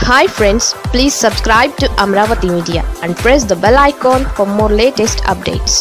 hi friends please subscribe to Amaravati media and press the bell icon for more latest updates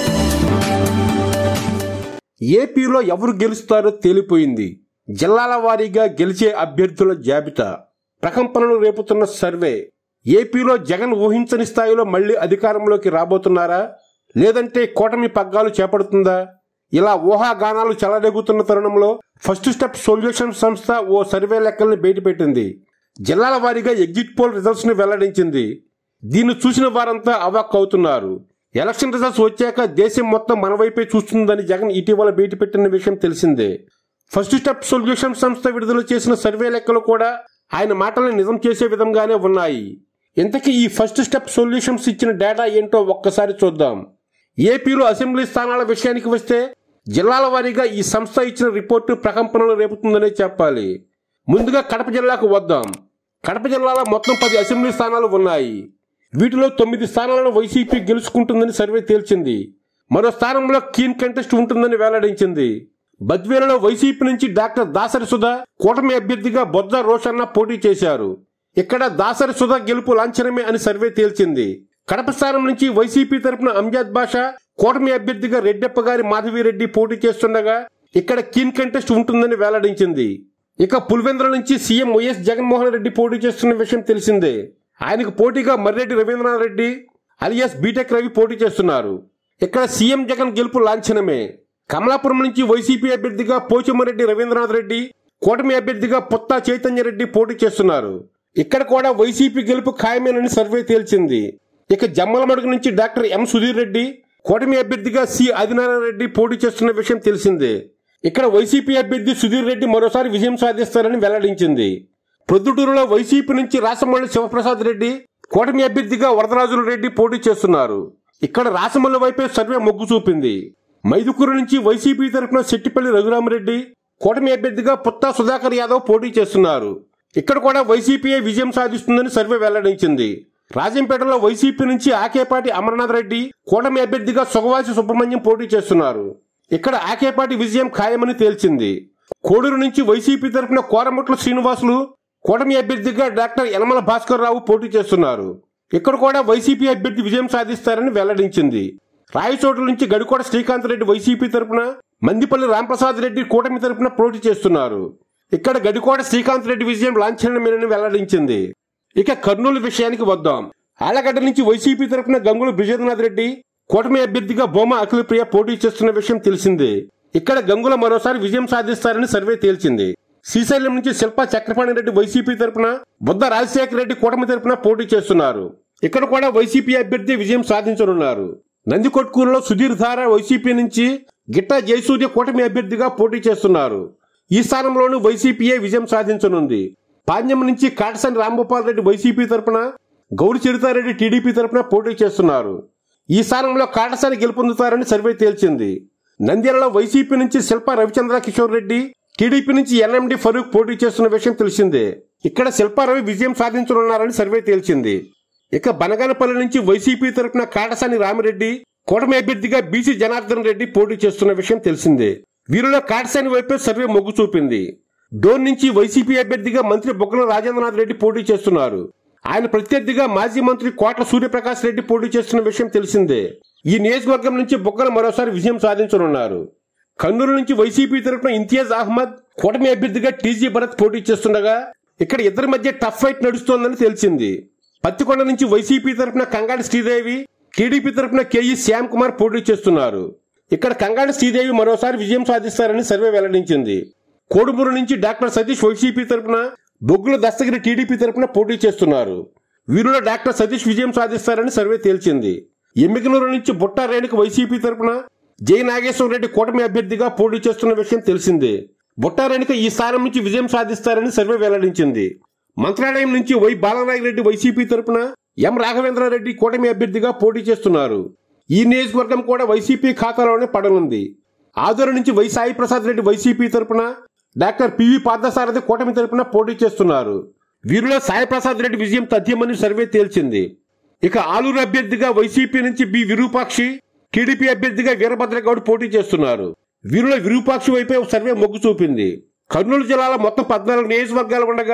ఏపీలో ఎవరు గెలుస్తారో తేలిపోయింది జిల్లాల వారీగా గెలిచే అభ్యర్థుల జాబితా ప్రకంపనలు రేపుతున్న సర్వే ఏపీలో జగన్ ఊహించని స్థాయిలో మళ్లీ అధికారంలోకి రాబోతున్నారా లేదంటే కూటమి పగ్గాలు చేపడుతుందా ఇలా ఊహాగానాలు చెలరేగుతున్న తరుణంలో ఫస్ట్ స్టెప్ సొల్యూషన్ సంస్థ ఓ సర్వే లెక్కల్ని బయటపెట్టింది జిల్లాల వారీగా ఎగ్జిట్ పోల్ రిజల్ట్స్ ని వెల్లడించింది దీన్ని చూసిన వారంతా అవాక్ అవుతున్నారు ఎలక్షన్ రిజల్ట్స్ వచ్చాక దేశం మొత్తం మన వైపే చూస్తుందని జగన్ ఇటీవల బయటపెట్టిన విషయం తెలిసిందే ఫస్ట్ స్టెప్ సొల్యూషన్ సంస్థ విడుదల చేసిన సర్వే లెక్కలు కూడా ఆయన మాటల్ని నిజం చేసే విధంగానే ఉన్నాయి ఇంతకీ ఈ ఫస్ట్ స్టెప్ సొల్యూషన్స్ ఇచ్చిన డేటా ఏంటో ఒక్కసారి చూద్దాం ఏపీలో అసెంబ్లీ స్థానాల విషయానికి వస్తే జిల్లాల వారీగా ఈ సంస్థ ఇచ్చిన రిపోర్టు ప్రకంపనలు రేపుతుందనే చెప్పాలి ముందుగా కడప జిల్లాకు వద్దాం కడప జిల్లాలో మొత్తం పది అసెంబ్లీ స్థానాలు ఉన్నాయి వీటిలో తొమ్మిది స్థానాలను వైసీపీ గెలుచుకుంటుందని సర్వే తేల్చింది మరో స్థానంలో కీన్ కంటెస్ట్ ఉంటుందని వెల్లడించింది బద్వేలలో వైసీపీ నుంచి డాక్టర్ దాసరి సుధా కూటమి అభ్యర్థిగా బొజ్జ రోషన్న పోటీ చేశారు ఇక్కడ దాసరి సుధా గెలుపు లాంఛనమే అని సర్వే తేల్చింది కడప స్థానం నుంచి వైసీపీ తరపున అంజాద్ బాషా కూటమి అభ్యర్థిగా రెడ్డప్ప గారి మాధవిరెడ్డి పోటీ చేస్తుండగా ఇక్కడ కీన్ కంటెస్ట్ ఉంటుందని వెల్లడించింది ఇక పులివెందుల నుంచి సీఎం వైఎస్ జగన్మోహన్ రెడ్డి పోటీ చేస్తున్న విషయం తెలిసిందే ఆయనకు పోటీగా మర్రెడ్డి రవీంద్రనాథ్ రెడ్డి అలియాస్ బీటెక్ రవి పోటీ చేస్తున్నారు ఇక్కడ సీఎం జగన్ గెలుపు లాంఛనమే కమలాపురం నుంచి వైసీపీ అభ్యర్థిగా పోచమ్మరెడ్డి రవీంద్రనాథ్ రెడ్డి కూటమి అభ్యర్థిగా పొత్తా చైతన్య రెడ్డి పోటీ చేస్తున్నారు ఇక్కడ కూడా వైసీపీ గెలుపు ఖాయమేనని సర్వే తేల్చింది ఇక జమ్మలమడుగు నుంచి డాక్టర్ ఎం సుధీర్ రెడ్డి కూటమి అభ్యర్థిగా సి ఆదినారాయణ రెడ్డి పోటీ చేస్తున్న విషయం తెలిసిందే ఇక్కడ వైసీపీ అభ్యర్థి సుధీర్ రెడ్డి మరోసారి విజయం సాధిస్తారని వెల్లడించింది ప్రొద్దుటూరులో వైసీపీ నుంచి రాసమల్లి శివప్రసాద్ రెడ్డి కూటమి అభ్యర్థిగా వరదరాజుల రెడ్డి పోటీ చేస్తున్నారు ఇక్కడ రాసమల్లి వైపే సర్వే మొగ్గు చూపింది మైదుకూరు నుంచి వైసీపీ తరఫున శెట్టిపల్లి రఘురామరెడ్డి కూటమి అభ్యర్థిగా పుత్తా సుధాకర్ యాదవ్ పోటీ చేస్తున్నారు ఇక్కడ కూడా వైసీపీయే విజయం సాధిస్తుందని సర్వే వెల్లడించింది రాజంపేటలో వైసీపీ నుంచి ఆకేపాటి అమర్నాథ్ రెడ్డి కూటమి అభ్యర్థిగా సుగవాసి సుబ్రహ్మణ్యం పోటీ చేస్తున్నారు ఇక్కడ ఆకేపాటి విజయం ఖాయమని తేల్చింది కోడూరు నుంచి వైసీపీ తరఫున కోరముట్ల శ్రీనివాసులు కూటమి అభ్యర్థిగా డాక్టర్ యనమల భాస్కర్ రావు పోటీ చేస్తున్నారు ఇక్కడ కూడా వైసీపీ అభ్యర్థి విజయం సాధిస్తారని వెల్లడించింది రాయచోటు నుంచి గడికోట శ్రీకాంత్ రెడ్డి వైసీపీ తరపున మందిపల్లి రాంప్రసాద్ రెడ్డి కూటమి తరపున పోటీ చేస్తున్నారు ఇక్కడ గడికోట శ్రీకాంత్ రెడ్డి విజయం లాంఛనమేనని వెల్లడించింది ఇక కర్నూలు విషయానికి వద్దాం ఆలగడ్డ నుంచి వైసీపీ తరపున గంగుల బ్రిజేంద్రనాథ్ రెడ్డి కూటమి అభ్యర్థిగా బొమ్మ అఖిలప్రియ పోటీ చేస్తున్న విషయం తెలిసిందే ఇక్కడ గంగుల మరోసారి విజయం సాధిస్తారని సర్వే తేల్చింది శ్రీశైలం నుంచి శిల్పా చక్రపాణి రెడ్డి వైసీపీ తరపున బుద్ధ రాజశేఖర రెడ్డి కూటమి తరపున పోటీ చేస్తున్నారు ఇక్కడ కూడా వైసీపీ అభ్యర్థి విజయం సాధించనున్నారు నందికొట్కూరులో సుధీర్ ధార వైసీపీ నుంచి గిట్టా జయసూర్య కూటమి అభ్యర్థిగా పోటీ చేస్తున్నారు ఈ స్థానంలోనూ వైసీపీయే విజయం సాధించనుంది పాండ్యం నుంచి కాటసాని రాంగోపాల్ రెడ్డి వైసీపీ తరపున గౌరి చరితారెడ్డి టీడీపీ తరపున పోటీ చేస్తున్నారు ఈ స్థానంలో కాటసాని గెలుపొందుతారని సర్వే తేల్చింది నంద్యాలలో వైసీపీ నుంచి శిల్ప రవిచంద్ర కిషోర్ రెడ్డి టీడీపీ నుంచి ఎన్ఎండి ఫరూక్ పోటీ చేస్తున్న విషయం తెలిసిందే ఇక్కడ శిల్పారవి విజయం సాధించనున్నారని సర్వే తేల్చింది ఇక బనగానపల్లి నుంచి వైసీపీ తరపున కాటసాని రామిరెడ్డి కూటమి అభ్యర్థిగా బీసీ జనార్దన్ రెడ్డి పోటీ చేస్తున్న విషయం తెలిసిందే వీరిలో కాటసాని వైపే సర్వే మొగ్గు చూపింది డోన్ నుంచి వైసీపీ అభ్యర్థిగా మంత్రి బొగ్గల రాజేంద్రనాథ్ రెడ్డి పోటీ చేస్తున్నారు ఆయన ప్రత్యర్థిగా మాజీ మంత్రి కోట్ల సూర్యప్రకాష్ రెడ్డి పోటీ చేస్తున్న విషయం తెలిసిందే ఈ నియోజకవర్గం నుంచి బొగ్గల మరోసారి విజయం సాధించనున్నారు కర్నూలు నుంచి వైసీపీ తరఫున ఇంతియాజ్ అహ్మద్ కూటమి అభ్యర్థిగా టీజీ భరత్ పోటీ చేస్తుండగా ఇక్కడ ఇద్దరి మధ్య టఫ్ ఫైట్ నడుస్తోందని తెలిసింది పత్తికొండ నుంచి వైసీపీ తరఫున కంగాడి శ్రీదేవి టీడీపీ తరఫున కేఈ శ్యామ్ కుమార్ పోటీ చేస్తున్నారు ఇక్కడ కంగాడి శ్రీదేవి మరోసారి విజయం సాధిస్తారని సర్వే వెల్లడించింది కోడుమూరు నుంచి డాక్టర్ సతీష్ వైసీపీ తరఫున బొగ్గుల దస్తగిరి టీడీపీ తరఫున పోటీ చేస్తున్నారు వీరిలో డాక్టర్ సతీష్ విజయం సాధిస్తారని సర్వే తేల్చింది ఎమ్మికనూరు నుంచి బుట్టా రేణుకు వైసీపీ తరఫున జై నాగేశ్వర రెడ్డి కూటమి అభ్యర్థిగా పోటీ చేస్తున్న విషయం తెలిసిందే బుట్టారేణుక ఈ స్థానం నుంచి విజయం సాధిస్తారని సర్వే వెల్లడించింది మంత్రాలయం నుంచి వై బాలనాయకరెడ్డి వైసీపీ తరపున ఎం రాఘవేంద్రారెడ్డి కూటమి అభ్యర్థిగా పోటీ చేస్తున్నారు ఈ నియోజకవర్గం కూడా వైసీపీ ఖాతాలోనే పడనుంది ఆదూరు నుంచి వై సాయి ప్రసాద్ రెడ్డి వైసీపీ తరపున డాక్టర్ పివి పార్థసారథి కూటమి తరపున పోటీ చేస్తున్నారు వీరిలో సాయి ప్రసాద్ రెడ్డి విజయం తథ్యమని సర్వే తేల్చింది ఇక ఆలూరు అభ్యర్థిగా వైసీపీ నుంచి బి విరూపాక్షి టీడీపీ అభ్యర్థిగా వీరభద్రగౌడ్ పోటీ చేస్తున్నారు వీరిలో విరూపాక్షి వైపే సర్వే మొగ్గు చూపింది కర్నూలు జిల్లాలో మొత్తం పద్నాలుగు నియోజకవర్గాలు ఉండగా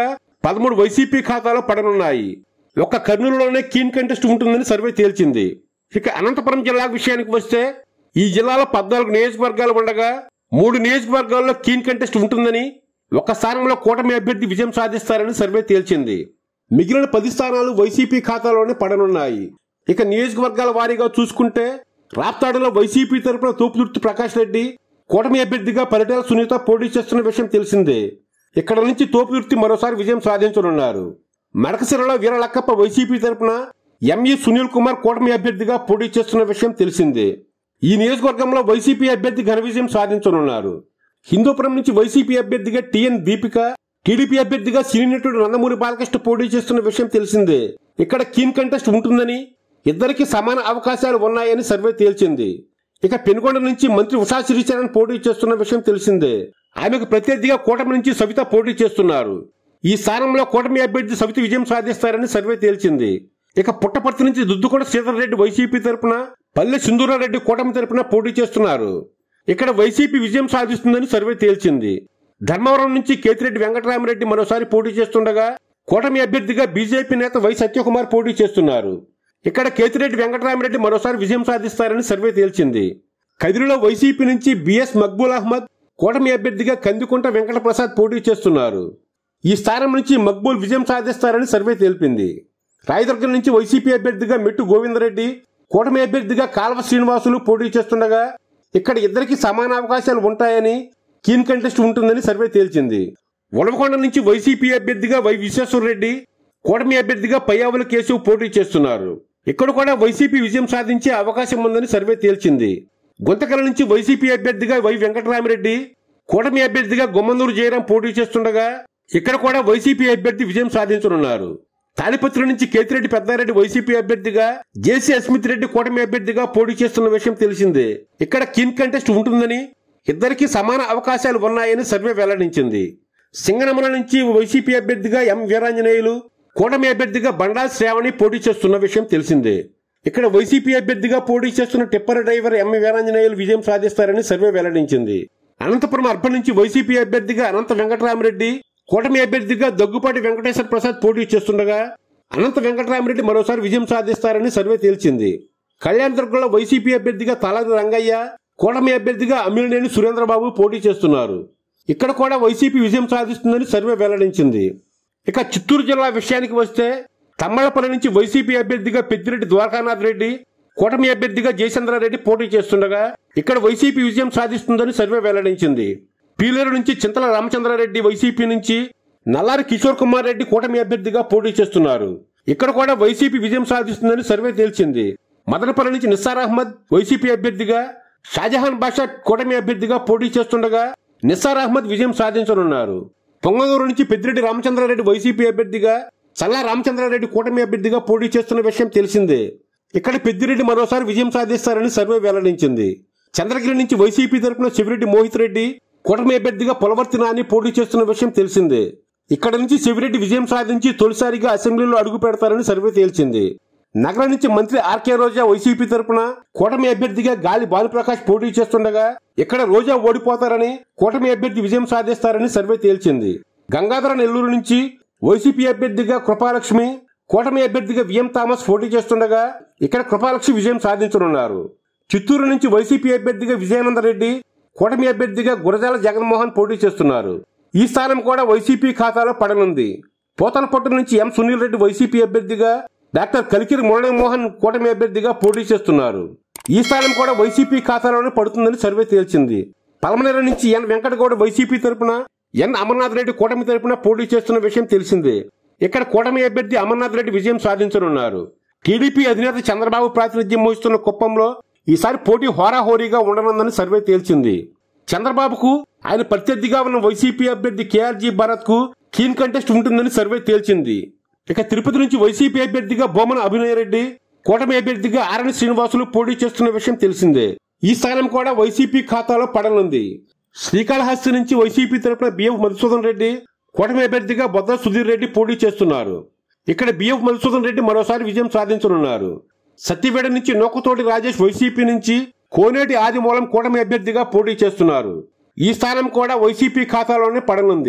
పదమూడు వైసీపీ ఖాతాలో పడనున్నాయి ఒక్క కర్నూలులోనే కీన్ కంటెస్ట్ ఉంటుందని సర్వే తేల్చింది ఇక అనంతపురం జిల్లా విషయానికి వస్తే ఈ జిల్లాలో పద్నాలుగు నియోజకవర్గాలు ఉండగా మూడు నియోజకవర్గాల్లో కీన్ కంటెస్ట్ ఉంటుందని ఒక స్థానంలో కూటమి అభ్యర్థి విజయం సాధిస్తారని సర్వే తేల్చింది మిగిలిన పది స్థానాలు వైసీపీ ఖాతాలోనే పడనున్నాయి ఇక నియోజకవర్గాల వారీగా చూసుకుంటే రాప్తాడులో వైసీపీ తరపున తోపుదుర్తి ప్రకాష్ రెడ్డి కూటమి అభ్యర్థిగా పరిటాల సునీత పోటీ చేస్తున్న విషయం తెలిసిందే ఇక్కడ నుంచి తోపుదుర్తి మరోసారి విజయం సాధించనున్నారు మడకసిరలో వీరలక్కప్ప వైసీపీ తరపున ఎంఈ సునీల్ కుమార్ కూటమి అభ్యర్థిగా పోటీ చేస్తున్న విషయం తెలిసిందే ఈ నియోజకవర్గంలో వైసీపీ అభ్యర్థి ఘన విజయం సాధించనున్నారు హిందూపురం నుంచి వైసీపీ అభ్యర్థిగా టిఎన్ దీపిక టీడీపీ అభ్యర్థిగా సినీ నటుడు నందమూరి బాలకృష్ణ పోటీ చేస్తున్న విషయం తెలిసిందే ఇక్కడ కీన్ కంటెస్ట్ ఉంటుందని ఇద్దరికి సమాన అవకాశాలు ఉన్నాయని సర్వే తేల్చింది ఇక పెనుగొండ నుంచి మంత్రి ఉషా శ్రీచరణ్ పోటీ చేస్తున్న విషయం తెలిసిందే ఆమెకు ప్రత్యర్థిగా కూటమి నుంచి సవిత పోటీ చేస్తున్నారు ఈ స్థానంలో కూటమి అభ్యర్థి సవిత విజయం సాధిస్తారని సర్వే తేల్చింది ఇక పుట్టపర్తి నుంచి దుద్దుకొండ శ్రీధర్ రెడ్డి వైసీపీ తరపున పల్లె సింధూరారెడ్డి కూటమి తరపున పోటీ చేస్తున్నారు ఇక్కడ వైసీపీ విజయం సాధిస్తుందని సర్వే తేల్చింది ధర్మవరం నుంచి కేతిరెడ్డి వెంకటరామరెడ్డి మరోసారి పోటీ చేస్తుండగా కూటమి అభ్యర్థిగా బీజేపీ నేత వై సత్యకుమార్ పోటీ చేస్తున్నారు ఇక్కడ కేతిరెడ్డి వెంకటరామరెడ్డి మరోసారి విజయం సాధిస్తారని సర్వే తేల్చింది కదిరిలో వైసీపీ నుంచి బిఎస్ మక్బూల్ అహ్మద్ కూటమి అభ్యర్థిగా కందికుంట వెంకట ప్రసాద్ పోటీ చేస్తున్నారు ఈ స్థానం నుంచి మక్బూల్ విజయం సాధిస్తారని సర్వే తెలిపింది రాయదుర్గం నుంచి వైసీపీ అభ్యర్థిగా మెట్టు గోవిందరెడ్డి కూటమి అభ్యర్థిగా కాల్వ శ్రీనివాసులు పోటీ చేస్తుండగా ఇక్కడ ఇద్దరికి సమాన అవకాశాలు ఉంటాయని కీన్ కంటెస్ట్ ఉంటుందని సర్వే తేల్చింది ఉలవకొండ నుంచి వైసీపీ అభ్యర్థిగా వై విశ్వేశ్వరరెడ్డి కూటమి అభ్యర్థిగా పయ్యావుల కేశవ్ పోటీ చేస్తున్నారు ఇక్కడ కూడా వైసీపీ విజయం సాధించే అవకాశం ఉందని సర్వే తేల్చింది గుంతకల నుంచి వైసీపీ అభ్యర్థిగా వై వెంకటరామిరెడ్డి కూటమి అభ్యర్థిగా గుమ్మందూరు జయరాం పోటీ చేస్తుండగా ఇక్కడ కూడా వైసీపీ అభ్యర్థి విజయం సాధించనున్నారు తాడిపత్రి నుంచి కేతిరెడ్డి పెద్దారెడ్డి వైసీపీ అభ్యర్థిగా జేసీ అస్మిత్ రెడ్డి కూటమి అభ్యర్థిగా పోటీ చేస్తున్న విషయం తెలిసిందే ఇక్కడ కిన్ కంటెస్ట్ ఉంటుందని ఇద్దరికి సమాన అవకాశాలు ఉన్నాయని సర్వే వెల్లడించింది సింగనమల నుంచి వైసీపీ అభ్యర్థిగా ఎం వీరాంజనేయులు కూటమి అభ్యర్థిగా బండా శ్రావణి పోటీ చేస్తున్న విషయం తెలిసిందే ఇక్కడ వైసీపీ అభ్యర్థిగా పోటీ చేస్తున్న టిప్పర్ డ్రైవర్ ఎం వీరాంజనేయులు విజయం సాధిస్తారని సర్వే వెల్లడించింది అనంతపురం అర్బన్ నుంచి వైసీపీ అభ్యర్థిగా అనంత వెంకటరామరెడ్డి కూటమి అభ్యర్థిగా దగ్గుపాటి వెంకటేశ్వర ప్రసాద్ పోటీ చేస్తుండగా అనంత వెంకటరామరెడ్డి మరోసారి విజయం సాధిస్తారని సర్వే తేల్చింది కళ్యాణదుర్గంలో వైసీపీ అభ్యర్థిగా తలాది రంగయ్య కూటమి అభ్యర్థిగా అమ్మిలినేని సురేంద్రబాబు పోటీ చేస్తున్నారు ఇక్కడ కూడా వైసీపీ విజయం సాధిస్తుందని సర్వే వెల్లడించింది ఇక చిత్తూరు జిల్లా విషయానికి వస్తే తమ్మలపల్లి నుంచి వైసీపీ అభ్యర్థిగా పెద్దిరెడ్డి ద్వారకానాథ్ రెడ్డి కూటమి అభ్యర్థిగా జయచంద్రారెడ్డి పోటీ చేస్తుండగా ఇక్కడ వైసీపీ విజయం సాధిస్తుందని సర్వే వెల్లడించింది పీలేరు నుంచి చింతల రామచంద్రారెడ్డి వైసీపీ నుంచి నల్లారి కిషోర్ కుమార్ రెడ్డి కూటమి అభ్యర్థిగా పోటీ చేస్తున్నారు ఇక్కడ కూడా వైసీపీ విజయం సాధిస్తుందని సర్వే తేల్చింది మదనపల్లి నుంచి నిస్సార్ అహ్మద్ వైసీపీ అభ్యర్థిగా షాజహాన్ బాషా కూటమి అభ్యర్థిగా పోటీ చేస్తుండగా నిస్సార్ అహ్మద్ విజయం సాధించనున్నారు పొంగనూరు నుంచి పెద్దిరెడ్డి రామచంద్రారెడ్డి వైసీపీ అభ్యర్థిగా చల్లా రామచంద్రారెడ్డి కూటమి అభ్యర్థిగా పోటీ చేస్తున్న విషయం తెలిసిందే ఇక్కడ పెద్దిరెడ్డి మరోసారి విజయం సాధిస్తారని సర్వే వెల్లడించింది చంద్రగిరి నుంచి వైసీపీ తరపున శివిరెడ్డి మోహిత్ రెడ్డి కూటమి అభ్యర్థిగా పొలవర్తి నాని పోటీ చేస్తున్న విషయం తెలిసిందే ఇక్కడ నుంచి శివిరెడ్డి విజయం సాధించి తొలిసారిగా అసెంబ్లీలో అడుగు పెడతారని సర్వే తేల్చింది నగరం నుంచి మంత్రి ఆర్కే రోజా వైసీపీ తరపున కూటమి అభ్యర్థిగా గాలి భానుప్రకాష్ పోటీ చేస్తుండగా ఇక్కడ రోజా ఓడిపోతారని కూటమి అభ్యర్థి విజయం సాధిస్తారని సర్వే తేల్చింది గంగాధర నెల్లూరు నుంచి వైసీపీ అభ్యర్థిగా కృపాలక్ష్మి కూటమి అభ్యర్థిగా విఎం థామస్ పోటీ చేస్తుండగా ఇక్కడ కృపాలక్ష్మి విజయం సాధించనున్నారు చిత్తూరు నుంచి వైసీపీ అభ్యర్థిగా విజయానందరెడ్డి కూటమి అభ్యర్థిగా గురజాల జగన్మోహన్ పోటీ చేస్తున్నారు ఈ స్థానం కూడా వైసీపీ ఖాతాలో పడనుంది పోతలపట్టు నుంచి ఎం సునీల్ రెడ్డి వైసీపీ అభ్యర్థిగా డాక్టర్ కలికిరి మురళీమోహన్ కూటమి అభ్యర్థిగా పోటీ చేస్తున్నారు ఈ స్థానం కూడా వైసీపీ ఖాతాలోనే పడుతుందని సర్వే తేల్చింది పలమనేరు నుంచి ఎన్ వెంకటగౌడ వైసీపీ తరపున ఎన్ అమర్నాథ్ రెడ్డి కూటమి తరపున పోటీ చేస్తున్న విషయం తెలిసిందే ఇక్కడ కూటమి అభ్యర్థి అమర్నాథ్ రెడ్డి విజయం సాధించనున్నారు టీడీపీ అధినేత చంద్రబాబు ప్రాతినిధ్యం వహిస్తున్న కుప్పంలో ఈసారి పోటీ హోరాహోరీగా ఉండనుందని సర్వే తేల్చింది చంద్రబాబుకు ఆయన ప్రత్యర్థిగా ఉన్న వైసీపీ అభ్యర్థి కేఆర్జీ భరత్ కు కీన్ కంటెస్ట్ ఉంటుందని సర్వే తేల్చింది ఇక తిరుపతి నుంచి వైసీపీ అభ్యర్థిగా బొమ్మన అభినయ్ రెడ్డి కూటమి అభ్యర్థిగా ఆరణి శ్రీనివాసులు పోటీ చేస్తున్న విషయం తెలిసిందే ఈ స్థానం కూడా వైసీపీ ఖాతాలో పడనుంది శ్రీకాళహస్తి నుంచి వైసీపీ తరపున బిఎఫ్ మధుసూదన్ రెడ్డి కూటమి అభ్యర్థిగా బొద్ద సుధీర్ రెడ్డి పోటీ చేస్తున్నారు ఇక్కడ బిఎఫ్ మధుసూదన్ రెడ్డి మరోసారి విజయం సాధించనున్నారు సత్యవేడ నుంచి నోకతోటి రాజేష్ వైసీపీ నుంచి కోనేటి ఆదిమూలం కూటమి అభ్యర్థిగా పోటీ చేస్తున్నారు ఈ స్థానం కూడా వైసీపీ ఖాతాలోనే పడనుంది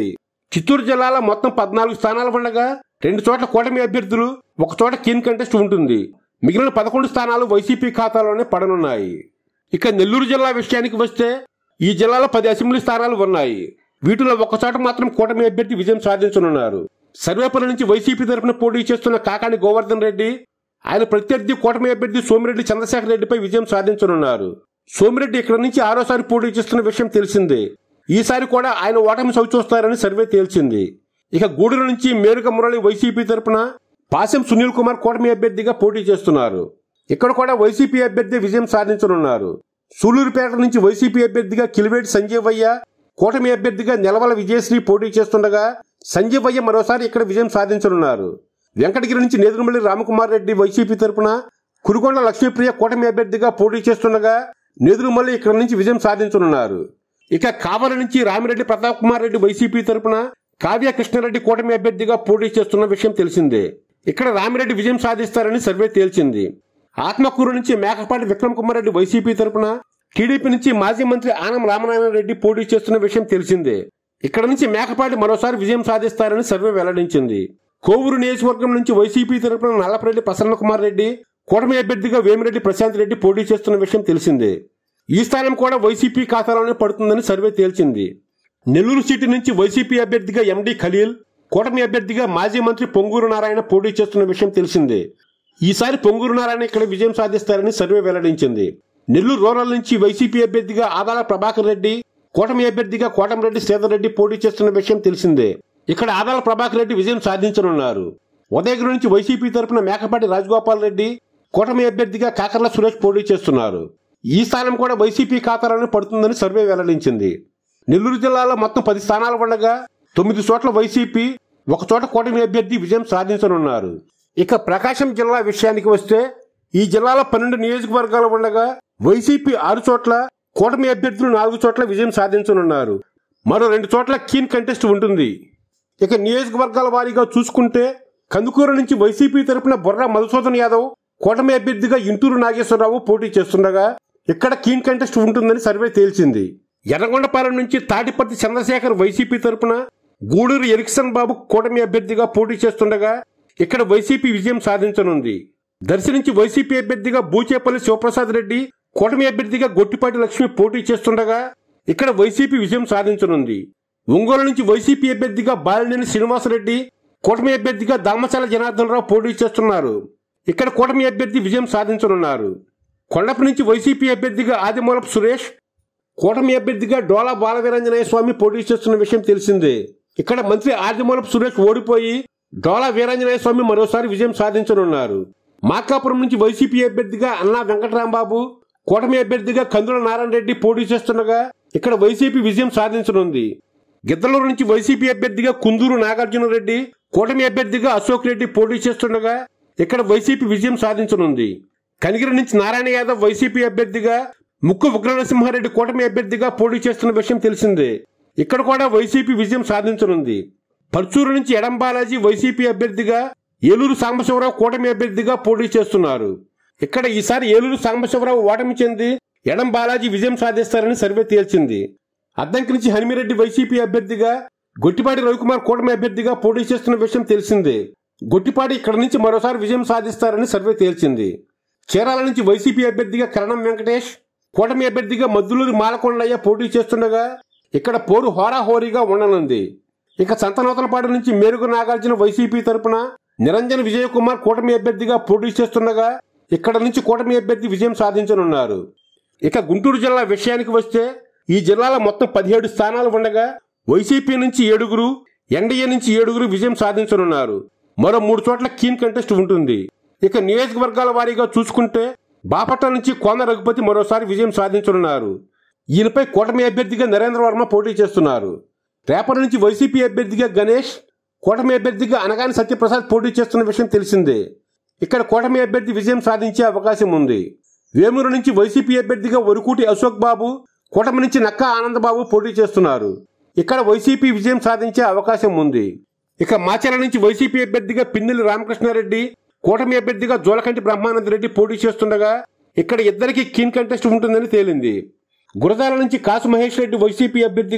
చిత్తూరు జిల్లాలో మొత్తం పద్నాలుగు స్థానాలు ఉండగా రెండు చోట్ల కూటమి అభ్యర్థులు ఒక చోట కీన్ కంటెస్ట్ ఉంటుంది మిగిలిన పదకొండు స్థానాలు వైసీపీ ఖాతాలోనే పడనున్నాయి ఇక నెల్లూరు జిల్లా విషయానికి వస్తే ఈ జిల్లాలో పది అసెంబ్లీ స్థానాలు ఉన్నాయి వీటిలో ఒక చోట మాత్రం కూటమి అభ్యర్థి విజయం సాధించనున్నారు సర్వేపల్లి నుంచి వైసీపీ తరఫున పోటీ చేస్తున్న కాకాని గోవర్ధన్ రెడ్డి ఆయన ప్రత్యర్థి కూటమి అభ్యర్థి సోమిరెడ్డి చంద్రశేఖర్ రెడ్డిపై విజయం సాధించనున్నారు సోమిరెడ్డి ఇక్కడ నుంచి ఆరోసారి పోటీ చేస్తున్న విషయం తెలిసిందే ఈసారి కూడా ఆయన ఓటమి చవిచూస్తారని సర్వే తేల్చింది ఇక గూడూరు నుంచి మేరుగ మురళి వైసీపీ తరపున పాసెం సునీల్ కుమార్ కూటమి అభ్యర్థిగా పోటీ చేస్తున్నారు ఇక్కడ కూడా వైసీపీ అభ్యర్థి విజయం సాధించనున్నారు సూలూరుపేట నుంచి వైసీపీ అభ్యర్థిగా కిలివేటి సంజీవయ్య కూటమి అభ్యర్థిగా నెలవల విజయశ్రీ పోటీ చేస్తుండగా సంజీవయ్య మరోసారి ఇక్కడ విజయం సాధించనున్నారు వెంకటగిరి నుంచి నేదురుమల్లి రామకుమార్ రెడ్డి వైసీపీ తరపున కురుగొండ లక్ష్మీప్రియ కూటమి అభ్యర్థిగా పోటీ చేస్తుండగా నేదురుమల్లి ఇక్కడ నుంచి విజయం సాధించనున్నారు ఇక కావలి నుంచి రామిరెడ్డి ప్రతాప్ కుమార్ రెడ్డి వైసీపీ తరపున కావ్య కృష్ణారెడ్డి కూటమి అభ్యర్థిగా పోటీ చేస్తున్న విషయం తెలిసిందే ఇక్కడ రామిరెడ్డి విజయం సాధిస్తారని సర్వే తేల్చింది ఆత్మకూరు నుంచి మేకపాటి విక్రమ్ కుమార్ రెడ్డి వైసీపీ తరపున టీడీపీ నుంచి మాజీ మంత్రి ఆనం రామనారాయణ రెడ్డి పోటీ చేస్తున్న విషయం తెలిసిందే ఇక్కడ నుంచి మేకపాటి మరోసారి విజయం సాధిస్తారని సర్వే వెల్లడించింది కోవూరు నియోజకవర్గం నుంచి వైసీపీ తరపున నల్లపరెడ్డి ప్రసన్న కుమార్ రెడ్డి కూటమి అభ్యర్థిగా వేమిరెడ్డి ప్రశాంత్ రెడ్డి పోటీ చేస్తున్న విషయం తెలిసిందే ఈ స్థానం కూడా వైసీపీ ఖాతాలోనే పడుతుందని సర్వే తేల్చింది నెల్లూరు సీటు నుంచి వైసీపీ అభ్యర్థిగా ఎండి ఖలీల్ కూటమి అభ్యర్థిగా మాజీ మంత్రి పొంగూరు నారాయణ పోటీ చేస్తున్న విషయం తెలిసిందే ఈసారి పొంగూరు నారాయణ ఇక్కడ విజయం సాధిస్తారని సర్వే వెల్లడించింది నెల్లూరు రూరల్ నుంచి వైసీపీ అభ్యర్థిగా ఆదాల ప్రభాకర్ రెడ్డి కూటమి అభ్యర్థిగా కోటమిరెడ్డి శ్రీధర్ రెడ్డి పోటీ చేస్తున్న విషయం తెలిసిందే ఇక్కడ ఆదాల ప్రభాకర్ రెడ్డి విజయం సాధించనున్నారు ఉదయగిరి నుంచి వైసీపీ తరపున మేకపాటి రాజగోపాల్ రెడ్డి కూటమి అభ్యర్థిగా కాకర్ల సురేష్ పోటీ చేస్తున్నారు ఈ స్థానం కూడా వైసీపీ ఖాతాలోనే పడుతుందని సర్వే వెల్లడించింది నెల్లూరు జిల్లాలో మొత్తం పది స్థానాలు ఉండగా తొమ్మిది చోట్ల వైసీపీ ఒక చోట కూటమి అభ్యర్థి విజయం సాధించనున్నారు ఇక ప్రకాశం జిల్లా విషయానికి వస్తే ఈ జిల్లాలో పన్నెండు నియోజకవర్గాలు ఉండగా వైసీపీ ఆరు చోట్ల కూటమి అభ్యర్థులు నాలుగు చోట్ల విజయం సాధించనున్నారు మరో రెండు చోట్ల కీన్ కంటెస్ట్ ఉంటుంది ఇక నియోజకవర్గాల వారీగా చూసుకుంటే కందుకూరు నుంచి వైసీపీ తరపున బొర్రా మధుసూదన్ యాదవ్ కూటమి అభ్యర్థిగా ఇంటూరు నాగేశ్వరరావు పోటీ చేస్తుండగా ఇక్కడ కీన్ కంటెస్ట్ ఉంటుందని సర్వే తేల్చింది ఎర్రగొండపాలెం నుంచి తాటిపత్తి చంద్రశేఖర్ వైసీపీ తరపున గూడూరు ఎరిక్సన్ బాబు కూటమి అభ్యర్థిగా పోటీ చేస్తుండగా ఇక్కడ వైసీపీ విజయం సాధించనుంది దర్శి నుంచి వైసీపీ అభ్యర్థిగా బూచేపల్లి శివప్రసాద్ రెడ్డి కూటమి అభ్యర్థిగా గొట్టిపాటి లక్ష్మి పోటీ చేస్తుండగా ఇక్కడ వైసీపీ విజయం సాధించనుంది ఒంగోలు నుంచి వైసీపీ అభ్యర్థిగా బాలినేని శ్రీనివాసరెడ్డి కూటమి అభ్యర్థిగా దామచాల జనార్దన్ రావు పోటీ చేస్తున్నారు ఇక్కడ కూటమి అభ్యర్థి విజయం సాధించనున్నారు కొండప నుంచి వైసీపీ అభ్యర్థిగా ఆదిమూలపు సురేష్ కూటమి అభ్యర్థిగా డోలా బాలవీరంజనేయ స్వామి పోటీ చేస్తున్న విషయం తెలిసిందే ఇక్కడ మంత్రి ఆదిమూలపు సురేష్ ఓడిపోయి డోలా వీరాంజనేయ స్వామి మరోసారి విజయం సాధించనున్నారు మార్కాపురం నుంచి వైసీపీ అభ్యర్థిగా అన్నా వెంకటరాంబాబు కూటమి అభ్యర్థిగా కందుల నారాయణ రెడ్డి పోటీ చేస్తుండగా ఇక్కడ వైసీపీ విజయం సాధించనుంది గిద్దలూరు నుంచి వైసీపీ అభ్యర్థిగా కుందూరు నాగార్జున రెడ్డి కూటమి అభ్యర్థిగా అశోక్ రెడ్డి పోటీ చేస్తుండగా ఇక్కడ వైసీపీ విజయం సాధించనుంది కనిగిరి నుంచి నారాయణ యాదవ్ వైసీపీ అభ్యర్థిగా ముక్కు ఉగ్రనరసింహారెడ్డి కూటమి అభ్యర్థిగా పోటీ చేస్తున్న విషయం తెలిసిందే ఇక్కడ కూడా వైసీపీ విజయం సాధించనుంది పర్చూరు నుంచి ఎడం బాలాజీ వైసీపీ అభ్యర్థిగా ఏలూరు సాంబశివరావు కూటమి అభ్యర్థిగా పోటీ చేస్తున్నారు ఇక్కడ ఈసారి ఏలూరు సాంబశివరావు ఓటమి చెంది ఎడం బాలాజీ విజయం సాధిస్తారని సర్వే తేల్చింది అద్దంకి నుంచి హనిమిరెడ్డి వైసీపీ అభ్యర్థిగా గొట్టిపాటి రవికుమార్ కూటమి అభ్యర్థిగా పోటీ చేస్తున్న విషయం తెలిసిందే గొట్టిపాటి ఇక్కడ నుంచి మరోసారి విజయం సాధిస్తారని సర్వే తేల్చింది చీరాల నుంచి వైసీపీ అభ్యర్థిగా కరణం వెంకటేష్ కూటమి అభ్యర్థిగా మద్దులూరి మాలకొండయ్య పోటీ చేస్తుండగా ఇక్కడ పోరు హోరాహోరీగా ఉండనుంది ఇక సంతనూతలపాడు నుంచి మేరుగు నాగార్జున వైసీపీ తరపున నిరంజన్ విజయ్ కుమార్ కూటమి అభ్యర్థిగా పోటీ చేస్తుండగా ఇక్కడ నుంచి కూటమి అభ్యర్థి విజయం సాధించనున్నారు ఇక గుంటూరు జిల్లా విషయానికి వస్తే ఈ జిల్లాలో మొత్తం పదిహేడు స్థానాలు ఉండగా వైసీపీ నుంచి ఏడుగురు ఎన్డీఏ నుంచి ఏడుగురు విజయం సాధించనున్నారు మరో మూడు చోట్ల కీన్ కంటెస్ట్ ఉంటుంది ఇక నియోజకవర్గాల వారీగా చూసుకుంటే బాపట్ల నుంచి కోన రఘుపతి మరోసారి విజయం సాధించనున్నారు ఈయనపై కూటమి అభ్యర్థిగా నరేంద్ర వర్మ పోటీ చేస్తున్నారు రేపటి నుంచి వైసీపీ అభ్యర్థిగా గణేష్ కూటమి అభ్యర్థిగా అనగాని సత్యప్రసాద్ పోటీ చేస్తున్న విషయం తెలిసిందే ఇక్కడ కూటమి అభ్యర్థి విజయం సాధించే అవకాశం ఉంది వేమూరు నుంచి వైసీపీ అభ్యర్థిగా వరుకూటి అశోక్ బాబు కూటమి నుంచి నక్కా ఆనందబాబు పోటీ చేస్తున్నారు ఇక్కడ వైసీపీ విజయం సాధించే అవకాశం ఉంది ఇక మాచర్ల నుంచి వైసీపీ అభ్యర్థిగా పిన్నెల్లి రామకృష్ణారెడ్డి కూటమి అభ్యర్థిగా జోలకంటి బ్రహ్మానంద రెడ్డి పోటీ చేస్తుండగా ఇక్కడ ఇద్దరికి కీన్ కంటెస్ట్ ఉంటుందని తేలింది గురజాల నుంచి కాసు మహేష్ రెడ్డి వైసీపీ అభ్యర్థిగా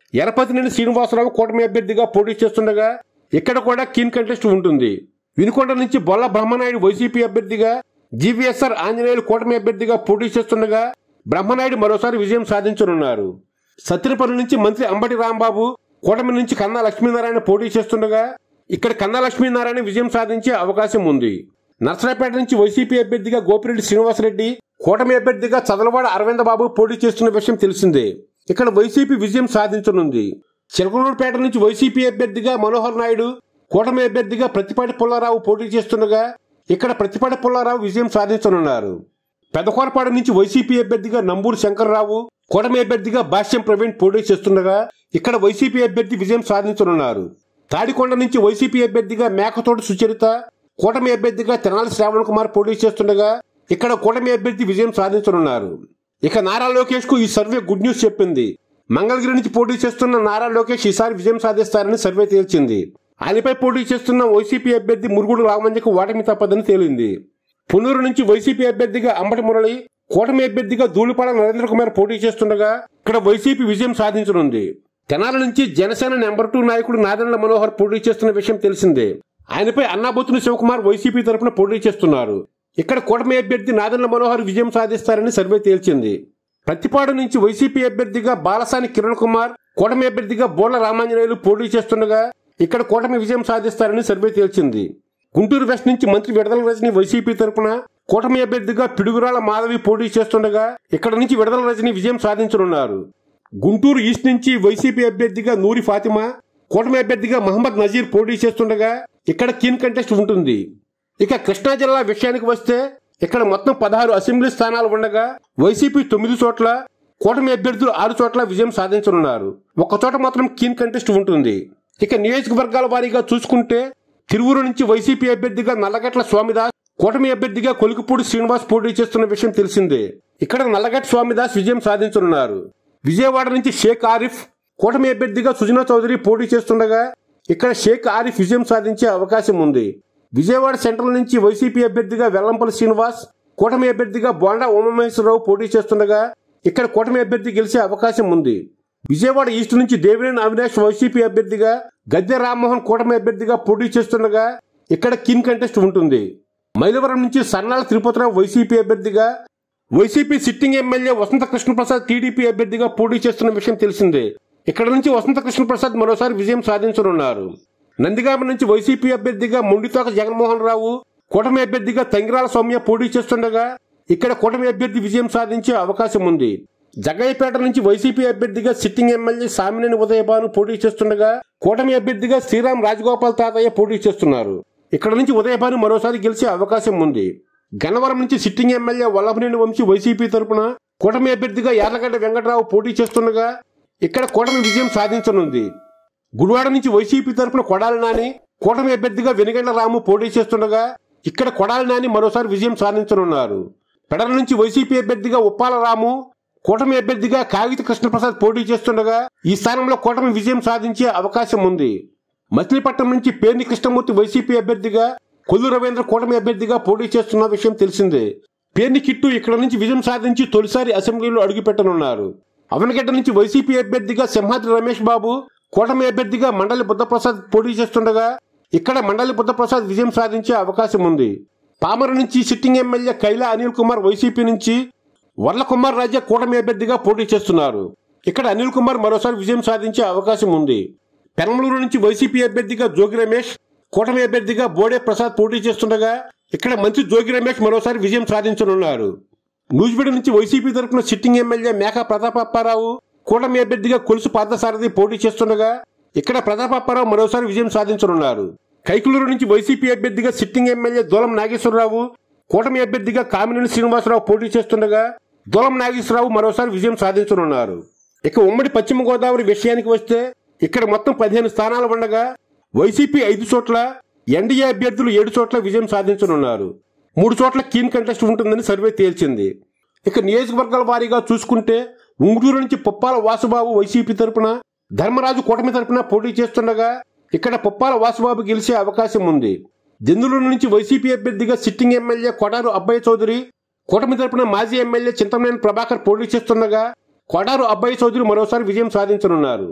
ఎరపతినేని శ్రీనివాసరావు కూటమి అభ్యర్థిగా పోటీ చేస్తుండగా ఇక్కడ కూడా కీన్ కంటెస్ట్ ఉంటుంది వినుకొండ నుంచి బొల్ల బ్రహ్మనాయుడు వైసీపీ అభ్యర్థిగా జీవీఎస్ఆర్ ఆంజనేయులు కూటమి అభ్యర్థిగా పోటీ చేస్తుండగా బ్రహ్మనాయుడు మరోసారి విజయం సాధించనున్నారు సత్యనపల్లి నుంచి మంత్రి అంబటి రాంబాబు కూటమి నుంచి కన్నా లక్ష్మీనారాయణ పోటీ చేస్తుండగా ఇక్కడ కన్నా లక్ష్మీనారాయణ విజయం సాధించే అవకాశం ఉంది నర్సరాపేట నుంచి వైసీపీ అభ్యర్థిగా గోపిరెడ్డి శ్రీనివాసరెడ్డి కూటమి అభ్యర్థిగా చదలవాడ అరవింద బాబు పోటీ చేస్తున్న విషయం తెలిసిందే ఇక్కడ వైసీపీ విజయం సాధించనుంది చిలకలూరుపేట నుంచి వైసీపీ అభ్యర్థిగా మనోహర్ నాయుడు కూటమి అభ్యర్థిగా ప్రతిపాటి పుల్లారావు పోటీ చేస్తుండగా ఇక్కడ ప్రతిపాటి పుల్లారావు విజయం సాధించనున్నారు పెదకోరపాడు నుంచి వైసీపీ అభ్యర్థిగా నంబూరు శంకర్రావు కూటమి అభ్యర్థిగా భాష్యం ప్రవీణ్ పోటీ చేస్తుండగా ఇక్కడ వైసీపీ అభ్యర్థి విజయం సాధించనున్నారు తాడికొండ నుంచి వైసీపీ అభ్యర్థిగా మేకతోటి సుచరిత కూటమి అభ్యర్థిగా తెనాలి శ్రావణ్ కుమార్ పోటీ చేస్తుండగా ఇక్కడ కూటమి అభ్యర్థి విజయం సాధించనున్నారు ఇక నారా లోకేష్ కు ఈ సర్వే గుడ్ న్యూస్ చెప్పింది మంగళగిరి నుంచి పోటీ చేస్తున్న నారా లోకేష్ ఈసారి విజయం సాధిస్తారని సర్వే తేల్చింది ఆయనపై పోటీ చేస్తున్న వైసీపీ అభ్యర్థి మురుగుడు రామంజకు ఓటమి తప్పదని తేలింది పునూరు నుంచి వైసీపీ అభ్యర్థిగా అంబటి మురళి కూటమి అభ్యర్థిగా ధూళిపాడ నరేంద్ర కుమార్ పోటీ చేస్తుండగా ఇక్కడ వైసీపీ విజయం సాధించనుంది తెనాల నుంచి జనసేన నెంబర్ టూ నాయకుడు నాదెండ్ల మనోహర్ పోటీ చేస్తున్న విషయం తెలిసిందే ఆయనపై అన్నాబొత్తుని శివకుమార్ వైసీపీ తరపున పోటీ చేస్తున్నారు ఇక్కడ కూటమి అభ్యర్థి నాదెండ్ల మనోహర్ విజయం సాధిస్తారని సర్వే తేల్చింది ప్రతిపాడు నుంచి వైసీపీ అభ్యర్థిగా బాలసాని కిరణ్ కుమార్ కూటమి అభ్యర్థిగా బోర్ల రామాంజనేయులు పోటీ చేస్తుండగా ఇక్కడ కూటమి విజయం సాధిస్తారని సర్వే తేల్చింది గుంటూరు వెస్ట్ నుంచి మంత్రి విడదల రజని వైసీపీ తరపున కూటమి అభ్యర్థిగా పిడుగురాల మాధవి పోటీ చేస్తుండగా ఇక్కడ నుంచి విడదల రజని విజయం సాధించనున్నారు గుంటూరు ఈస్ట్ నుంచి వైసీపీ అభ్యర్థిగా నూరి ఫాతిమా కూటమి అభ్యర్థిగా మహమ్మద్ నజీర్ పోటీ చేస్తుండగా ఇక్కడ కీన్ కంటెస్ట్ ఉంటుంది ఇక కృష్ణా జిల్లా విషయానికి వస్తే ఇక్కడ మొత్తం పదహారు అసెంబ్లీ స్థానాలు ఉండగా వైసీపీ తొమ్మిది చోట్ల కూటమి అభ్యర్థులు ఆరు చోట్ల విజయం సాధించనున్నారు ఒక చోట మాత్రం కీన్ కంటెస్ట్ ఉంటుంది ఇక నియోజకవర్గాల వారీగా చూసుకుంటే తిరువురు నుంచి వైసీపీ అభ్యర్థిగా నల్లగట్ల స్వామిదాస్ కూటమి అభ్యర్థిగా కొలికిపూడి శ్రీనివాస్ పోటీ చేస్తున్న విషయం తెలిసిందే ఇక్కడ నల్లగట్ల స్వామిదాస్ విజయం సాధించనున్నారు విజయవాడ నుంచి షేక్ ఆరిఫ్ కూటమి అభ్యర్థిగా సుజనా చౌదరి పోటీ చేస్తుండగా ఇక్కడ షేక్ ఆరిఫ్ విజయం సాధించే అవకాశం ఉంది విజయవాడ సెంట్రల్ నుంచి వైసీపీ అభ్యర్థిగా వెల్లంపల్లి శ్రీనివాస్ కూటమి అభ్యర్థిగా బోండా ఉమామహేశ్వరరావు పోటీ చేస్తుండగా ఇక్కడ కూటమి అభ్యర్థి గెలిచే అవకాశం ఉంది విజయవాడ ఈస్ట్ నుంచి దేవినేని అవినాష్ వైసీపీ అభ్యర్థిగా గద్దె రామ్మోహన్ కూటమి అభ్యర్థిగా పోటీ చేస్తుండగా ఇక్కడ కిన్ కంటెస్ట్ ఉంటుంది మైలవరం నుంచి సన్నాల తిరుపతిరావు వైసీపీ అభ్యర్థిగా YCP sitting MLA Vasantha Krishnaprasad TDP అభ్యర్థిగా పోటీ చేస్తున్న విషయం తెలిసిందే ఇక్కడ నుంచి వసంత కృష్ణప్రసాద్ మరోసారి విజయం సాధించనున్నారు నందిగామ నుంచి వైసీపీ అభ్యర్థిగా మొండితోక జగన్మోహన్ రావు కూటమి అభ్యర్థిగా తంగిరాల సౌమ్య పోటీ చేస్తుండగా ఇక్కడ కూటమి అభ్యర్థి విజయం సాధించే అవకాశం ఉంది జగ్గయ్యపేట నుంచి వైసీపీ అభ్యర్థిగా సిట్టింగ్ ఎమ్మెల్యే సామినేని ఉదయభాను పోటీ చేస్తుండగా కూటమి అభ్యర్థిగా శ్రీరామ్ రాజగోపాల్ తాతయ్య పోటీ చేస్తున్నారు ఇక్కడ నుంచి ఉదయభాను మరోసారి గెలిచే అవకాశం ఉంది గన్నవరం నుంచి sitting MLA Vallabhaneni Vamsi YCP తరపున కూటమి అభ్యర్థిగా యార్లగడ్డ వెంకటరావు పోటీ చేస్తుండగా ఇక్కడ కూటమి విజయం సాధించనుంది గుడివాడ నుంచి వైసీపీ తరపున కొడాలి నాని కూటమి అభ్యర్థిగా వెనుగండ్ల రాము పోటీ చేస్తుండగా ఇక్కడ కొడాలి నాని మరోసారి విజయం సాధించనున్నారు పెడల నుంచి వైసీపీ అభ్యర్థిగా ఉప్పాల రాము కూటమి అభ్యర్థిగా కాగిత కృష్ణప్రసాద్ పోటీ చేస్తుండగా ఈ స్థానంలో కూటమి విజయం సాధించే అవకాశం ఉంది మచిలీపట్నం నుంచి పేర్ని కృష్ణమూర్తి వైసీపీ అభ్యర్థిగా కొల్లు రవీంద్ర కూటమి అభ్యర్థిగా పోటీ చేస్తున్న విషయం తెలిసిందే పేర్ని కిట్టు ఇక్కడ నుంచి విజయం సాధించి తొలిసారి అసెంబ్లీలో అడుగుపెట్టనున్నారు అవనగడ్డ నుంచి వైసీపీ అభ్యర్థిగా సింహాద్రి రమేష్ బాబు కూటమి అభ్యర్థిగా మండలి బుద్ధప్రసాద్ పోటీ చేస్తుండగా ఇక్కడ మండలి బుద్ధప్రసాద్ విజయం సాధించే అవకాశం ఉంది పామర నుంచి sitting MLA Kaila Anil Kumar YCP నుంచి వర్ల కుమార్ రాజ్య కూటమి అభ్యర్థిగా పోటీ చేస్తున్నారు ఇక్కడ అనిల్ కుమార్ మరోసారి విజయం సాధించే అవకాశం ఉంది పెనమలూరు నుంచి వైసీపీ అభ్యర్థిగా జోగి రమేష్ కూటమి అభ్యర్థిగా బోడే ప్రసాద్ పోటీ చేస్తుండగా ఇక్కడ మంత్రి జోగి రమేష్ మరోసారి విజయం సాధించనున్నారు నూజివీడ నుంచి వైసీపీ తరఫున సిట్టింగ్ ఎమ్మెల్యే మేకా ప్రతాపప్పారావు కూటమి అభ్యర్థిగా కొలుసు పార్థసారథి పోటీ చేస్తుండగా ఇక్కడ ప్రతాపప్పారావు మరోసారి విజయం సాధించనున్నారు కైకులూరు నుంచి వైసీపీ అభ్యర్థిగా సిట్టింగ్ ఎమ్మెల్యే దూలం నాగేశ్వరరావు కూటమి అభ్యర్థిగా కామినేని శ్రీనివాసరావు పోటీ చేస్తుండగా దూలం నాగేశ్వరరావు మరోసారి విజయం సాధించనున్నారు ఇక ఉమ్మడి పశ్చిమ గోదావరి విషయానికి వస్తే ఇక్కడ మొత్తం పదిహేను స్థానాలు ఉండగా వైసీపీ ఐదు చోట్ల ఎన్డీఏ అభ్యర్థులు ఏడు చోట్ల విజయం సాధించనున్నారు మూడు చోట్ల కీన్ కంటెస్ట్ ఉంటుందని సర్వే తేల్చింది ఇక నియోజకవర్గాల వారీగా చూసుకుంటే ఉంగుటూరు నుంచి పుప్పాల వాసుబాబు వైసీపీ తరపున ధర్మరాజు కూటమి తరపున పోటీ చేస్తుండగా ఇక్కడ పుప్పాల వాసుబాబు గెలిచే అవకాశం ఉంది దెందులూరు నుంచి వైసీపీ అభ్యర్థిగా సిట్టింగ్ ఎమ్మెల్యే కొడారు అబ్బాయి చౌదరి కూటమి తరపున మాజీ ఎమ్మెల్యే చింతమనేని ప్రభాకర్ పోటీ చేస్తుండగా కొడారు అబ్బాయి చౌదరి మరోసారి విజయం సాధించనున్నారు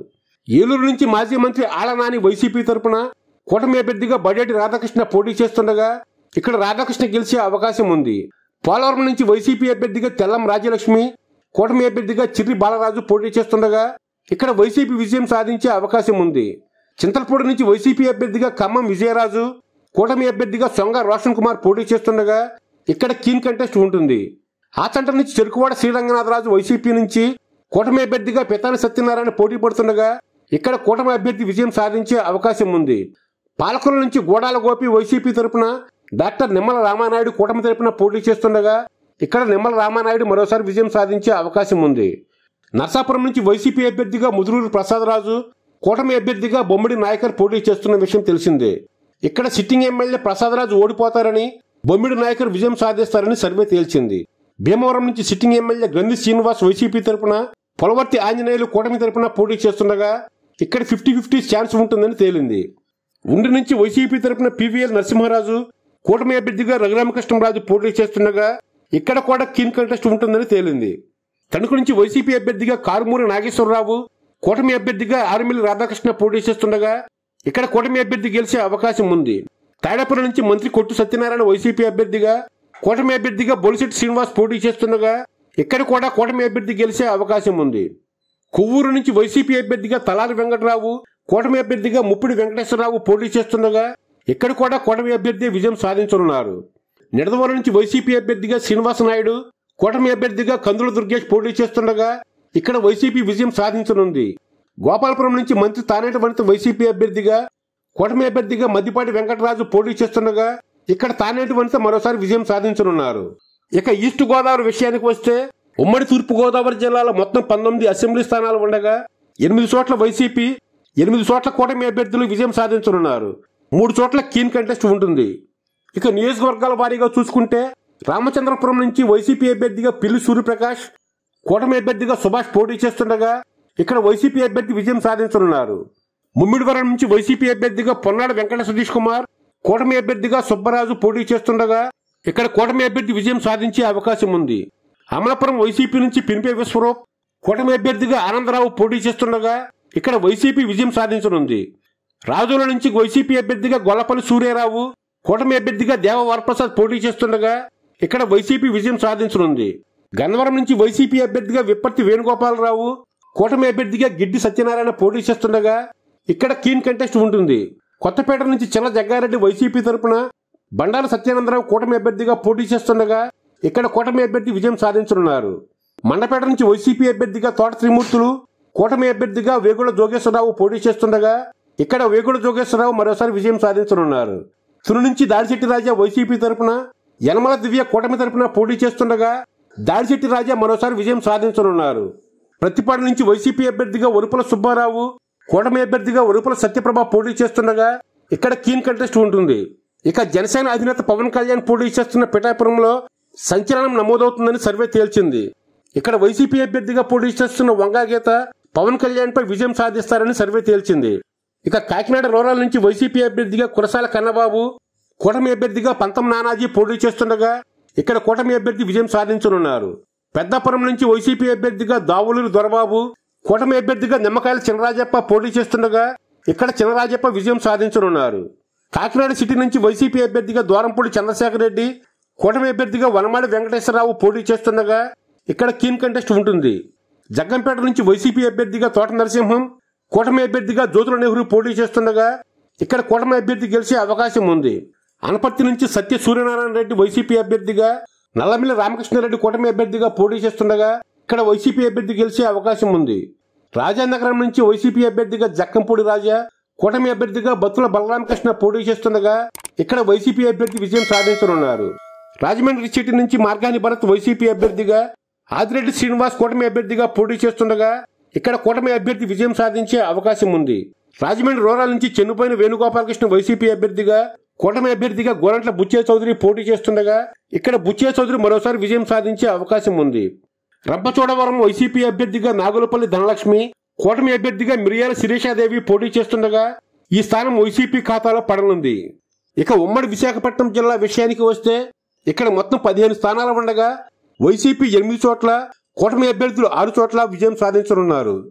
ఏలూరు నుంచి మాజీ మంత్రి ఆళ్లనాని వైసీపీ తరపున కూటమి అభ్యర్థిగా బడేటి రాధాకృష్ణ పోటీ చేస్తుండగా ఇక్కడ రాధాకృష్ణ గెలిచే అవకాశం ఉంది పోలవరం నుంచి వైసీపీ అభ్యర్థిగా తెల్లం రాజ్యలక్ష్మి కూటమి అభ్యర్థిగా చిర్రి బాలరాజు పోటీ చేస్తుండగా ఇక్కడ వైసీపీ విజయం సాధించే అవకాశం ఉంది చింతలపూడి నుంచి వైసీపీ అభ్యర్థిగా ఖమ్మం విజయరాజు కూటమి అభ్యర్థిగా సొంగ రోషన్ కుమార్ పోటీ చేస్తుండగా ఇక్కడ కీన్ కంటెస్ట్ ఉంటుంది ఆచంట నుంచి చెరుకువాడ శ్రీరంగనాథరాజు వైసీపీ నుంచి కూటమి అభ్యర్థిగా పితాని సత్యనారాయణ పోటీ పడుతుండగా ఇక్కడ కూటమి అభ్యర్థి విజయం సాధించే అవకాశం ఉంది పాలకుల నుంచి గోడాల గోపి వైసీపీ తరపున డాక్టర్ నిమ్మల రామానాయుడు కూటమి తరపున పోటీ చేస్తుండగా ఇక్కడ నిమ్మల రామానాయుడు మరోసారి విజయం సాధించే అవకాశం ఉంది నర్సాపురం నుంచి వైసీపీ అభ్యర్థిగా ముదురూరు ప్రసాదరాజు కూటమి అభ్యర్థిగా బొమ్మిడి నాయకర్ పోటీ చేస్తున్న విషయం తెలిసిందే ఇక్కడ సిట్టింగ్ ఎమ్మెల్యే ప్రసాదరాజు ఓడిపోతారని బొమ్మిడి నాయకర్ విజయం సాధిస్తారని సర్వే తేల్చింది భీమవరం నుంచి sitting MLA Grandhi Srinivas YCP తరపున పొలవర్తి ఆంజనేయులు కూటమి తరపున పోటీ చేస్తుండగా ఇక్కడ ఫిఫ్టీ ఫిఫ్టీ ఛాన్స్ ఉంటుందని తేలింది ఉండి నుంచి వైసీపీ తరపున పివిఎల్ నరసింహరాజు కూటమి అభ్యర్థిగా రఘురామకృష్ణరాజు పోటీ చేస్తుండగా ఇక్కడ కూడా కీన్ కంటెస్ట్ ఉంటుందని తేలింది తణుకు నుంచి వైసీపీ అభ్యర్థిగా కారుమూరి నాగేశ్వరరావు కూటమి అభ్యర్థిగా ఆర్మిల్లి రాధాకృష్ణ పోటీ చేస్తుండగా ఇక్కడ కూటమి అభ్యర్థి గెలిచే అవకాశం ఉంది తాడేపల్లి నుంచి మంత్రి కొట్టు సత్యనారాయణ వైసీపీ అభ్యర్థిగా కూటమి అభ్యర్థిగా బొలిశెట్టి శ్రీనివాస్ పోటీ చేస్తుండగా ఇక్కడ కూడా కూటమి అభ్యర్థి గెలిచే అవకాశం ఉంది కొవ్వూరు నుంచి వైసీపీ అభ్యర్థిగా తలారి వెంకటరావు కూటమి అభ్యర్థిగా ముప్పిడి వెంకటేశ్వరరావు పోటీ చేస్తుండగా ఇక్కడ కూడా కూటమి అభ్యర్థి విజయం సాధించనున్నారు నిడదవరం నుంచి వైసీపీ అభ్యర్థిగా శ్రీనివాస నాయుడు కూటమి అభ్యర్థిగా కందుల దుర్గేష్ పోటీ చేస్తుండగా ఇక్కడ వైసీపీ విజయం సాధించనుంది గోపాలపురం నుంచి మంత్రి తానేటి వనిత వైసీపీ అభ్యర్థిగా కూటమి అభ్యర్థిగా మద్దిపాటి వెంకటరాజు పోటీ చేస్తుండగా ఇక్కడ తానేటి వనిత మరోసారి విజయం సాధించనున్నారు ఇక ఈస్ట్ గోదావరి విషయానికి వస్తే ఉమ్మడి తూర్పు గోదావరి జిల్లాలో మొత్తం పంతొమ్మిది అసెంబ్లీ స్థానాలు ఉండగా ఎనిమిది చోట్ల వైసీపీ ఎనిమిది చోట్ల కూటమి అభ్యర్థులు విజయం సాధించనున్నారు మూడు చోట్ల కీన్ కంటెస్ట్ ఉంటుంది ఇక నియోజకవర్గాల వారీగా చూసుకుంటే రామచంద్రపురం నుంచి వైసీపీ అభ్యర్థిగా పిల్లి సూర్యప్రకాష్ కూటమి అభ్యర్థిగా సుభాష్ పోటీ చేస్తుండగా ఇక్కడ వైసీపీ అభ్యర్థి విజయం సాధించనున్నారు ముమ్మిడివరం నుంచి వైసీపీ అభ్యర్థిగా పొన్నాడు వెంకట సతీష్ కుమార్ కూటమి అభ్యర్థిగా సుబ్బరాజు పోటీ చేస్తుండగా ఇక్కడ కూటమి అభ్యర్థి విజయం సాధించే అవకాశం ఉంది అమలాపురం వైసీపీ నుంచి పినిపే విశ్వరూప్ కూటమి అభ్యర్థిగా ఆనందరావు పోటీ చేస్తుండగా ఇక్కడ వైసీపీ విజయం సాధించనుంది రాజుల నుంచి వైసీపీ అభ్యర్థిగా గొల్లపల్లి సూర్యారావు కూటమి అభ్యర్థిగా దేవ వరప్రసాద్ పోటీ చేస్తుండగా ఇక్కడ వైసీపీ విజయం సాధించనుంది గన్నవరం నుంచి వైసీపీ అభ్యర్థిగా విప్పర్తి వేణుగోపాలరావు కూటమి అభ్యర్థిగా గిడ్డి సత్యనారాయణ పోటీ చేస్తుండగా ఇక్కడ కీన్ కంటెస్ట్ ఉంటుంది కొత్తపేట నుంచి చిల్ల జగ్గారెడ్డి వైసీపీ తరపున బండారు సత్యానందరావు కూటమి అభ్యర్థిగా పోటీ చేస్తుండగా ఇక్కడ కూటమి అభ్యర్థి విజయం సాధించనున్నారు మండపేట నుంచి వైసీపీ అభ్యర్థిగా తోట త్రిమూర్తులు కూటమి అభ్యర్థిగా వేగుల జోగేశ్వరరావు పోటీ చేస్తుండగా ఇక్కడ వేగుల జోగేశ్వరరావు మరోసారి విజయం సాధించనున్నారు తుని నుంచి దాడిశెట్టి రాజా వైసీపీ తరపున యనమల దివ్య కూటమి తరపున పోటీ చేస్తుండగా దాడిశెట్టి రాజా మరోసారి విజయం సాధించనున్నారు ప్రతిపాడు నుంచి వైసీపీ అభ్యర్థిగా ఒరుపుల సుబ్బారావు కూటమి అభ్యర్థిగా ఒరుపుల సత్యప్రభ పోటీ చేస్తుండగా ఇక్కడ కీన్ కంటెస్ట్ ఉంటుంది ఇక జనసేన అధినేత పవన్ కళ్యాణ్ పోటీ చేస్తున్న పిఠాపురంలో సంచలనం నమోదవుతుందని సర్వే తేల్చింది ఇక్కడ వైసీపీ అభ్యర్థిగా పోటీ చేస్తున్న వంగాగీత పవన్ కళ్యాణ్ పై విజయం సాధిస్తారని సర్వే తేల్చింది ఇక కాకినాడ రూరల్ నుంచి వైసీపీ అభ్యర్థిగా కురసాల కన్నబాబు కూటమి అభ్యర్థిగా పంతం నానాజీ పోటీ చేస్తుండగా ఇక్కడ కూటమి అభ్యర్థి విజయం సాధించనున్నారు పెద్దాపురం నుంచి వైసీపీ అభ్యర్థిగా దావులూరు దొరబాబు కూటమి అభ్యర్థిగా నిమ్మకాయల చినరాజప్ప పోటీ చేస్తుండగా ఇక్కడ చినరాజప్ప విజయం సాధించనున్నారు కాకినాడ సిటీ నుంచి వైసీపీ అభ్యర్థిగా ద్వారంపూడి చంద్రశేఖర్ రెడ్డి కూటమి అభ్యర్థిగా వనమాడి వెంకటేశ్వరరావు పోటీ చేస్తుండగా ఇక్కడ కీన్ కంటెస్ట్ ఉంటుంది జగ్గంపేట నుంచి వైసీపీ అభ్యర్థిగా తోట నరసింహం కూటమి అభ్యర్థిగా జ్యోతుల నెహ్రూ పోటీ చేస్తుండగా ఇక్కడ కూటమి అభ్యర్థి గెలిచే అవకాశం ఉంది అనపర్తి నుంచి సత్య సూర్యనారాయణ రెడ్డి వైసీపీ అభ్యర్థిగా నల్లమిల్లి రామకృష్ణారెడ్డి కూటమి అభ్యర్థిగా పోటీ చేస్తుండగా ఇక్కడ వైసీపీ అభ్యర్థి గెలిచే అవకాశం ఉంది రాజానగరం నుంచి వైసీపీ అభ్యర్థిగా జక్కంపూడి రాజా కూటమి అభ్యర్థిగా బత్తుల బలరామకృష్ణ పోటీ చేస్తుండగా ఇక్కడ వైసీపీ అభ్యర్థి విజయం సాధించనున్నారు రాజమండ్రి సిటీ నుంచి మార్గాని భరత్ వైసీపీ అభ్యర్థిగా ఆదిరెడ్డి శ్రీనివాస్ కూటమి అభ్యర్థిగా పోటీ చేస్తుండగా ఇక్కడ కూటమి అభ్యర్థి విజయం సాధించే అవకాశం ఉంది రాజమండ్రి రూరల్ నుంచి చెన్నుపోయిన వేణుగోపాలకృష్ణ వైసీపీ అభ్యర్థిగా కూటమి అభ్యర్థిగా గోరంట్ల బుచ్చే చౌదరి పోటీ చేస్తుండగా ఇక్కడ బుచ్చే చౌదరి మరోసారి విజయం సాధించే అవకాశం ఉంది రంపచోడవరం వైసీపీ అభ్యర్థిగా నాగులపల్లి ధనలక్ష్మి కూటమి అభ్యర్థిగా మిరియాల శిరీషాదేవి పోటీ చేస్తుండగా ఈ స్థానం వైసీపీ ఖాతాలో పడనుంది ఇక ఉమ్మడి విశాఖపట్నం జిల్లా విషయానికి వస్తే ఇక్కడ మొత్తం పదిహేను స్థానాలు ఉండగా వైసీపీ ఎనిమిది చోట్ల కూటమి అభ్యర్థులు ఆరు చోట్ల విజయం సాధించనున్నారు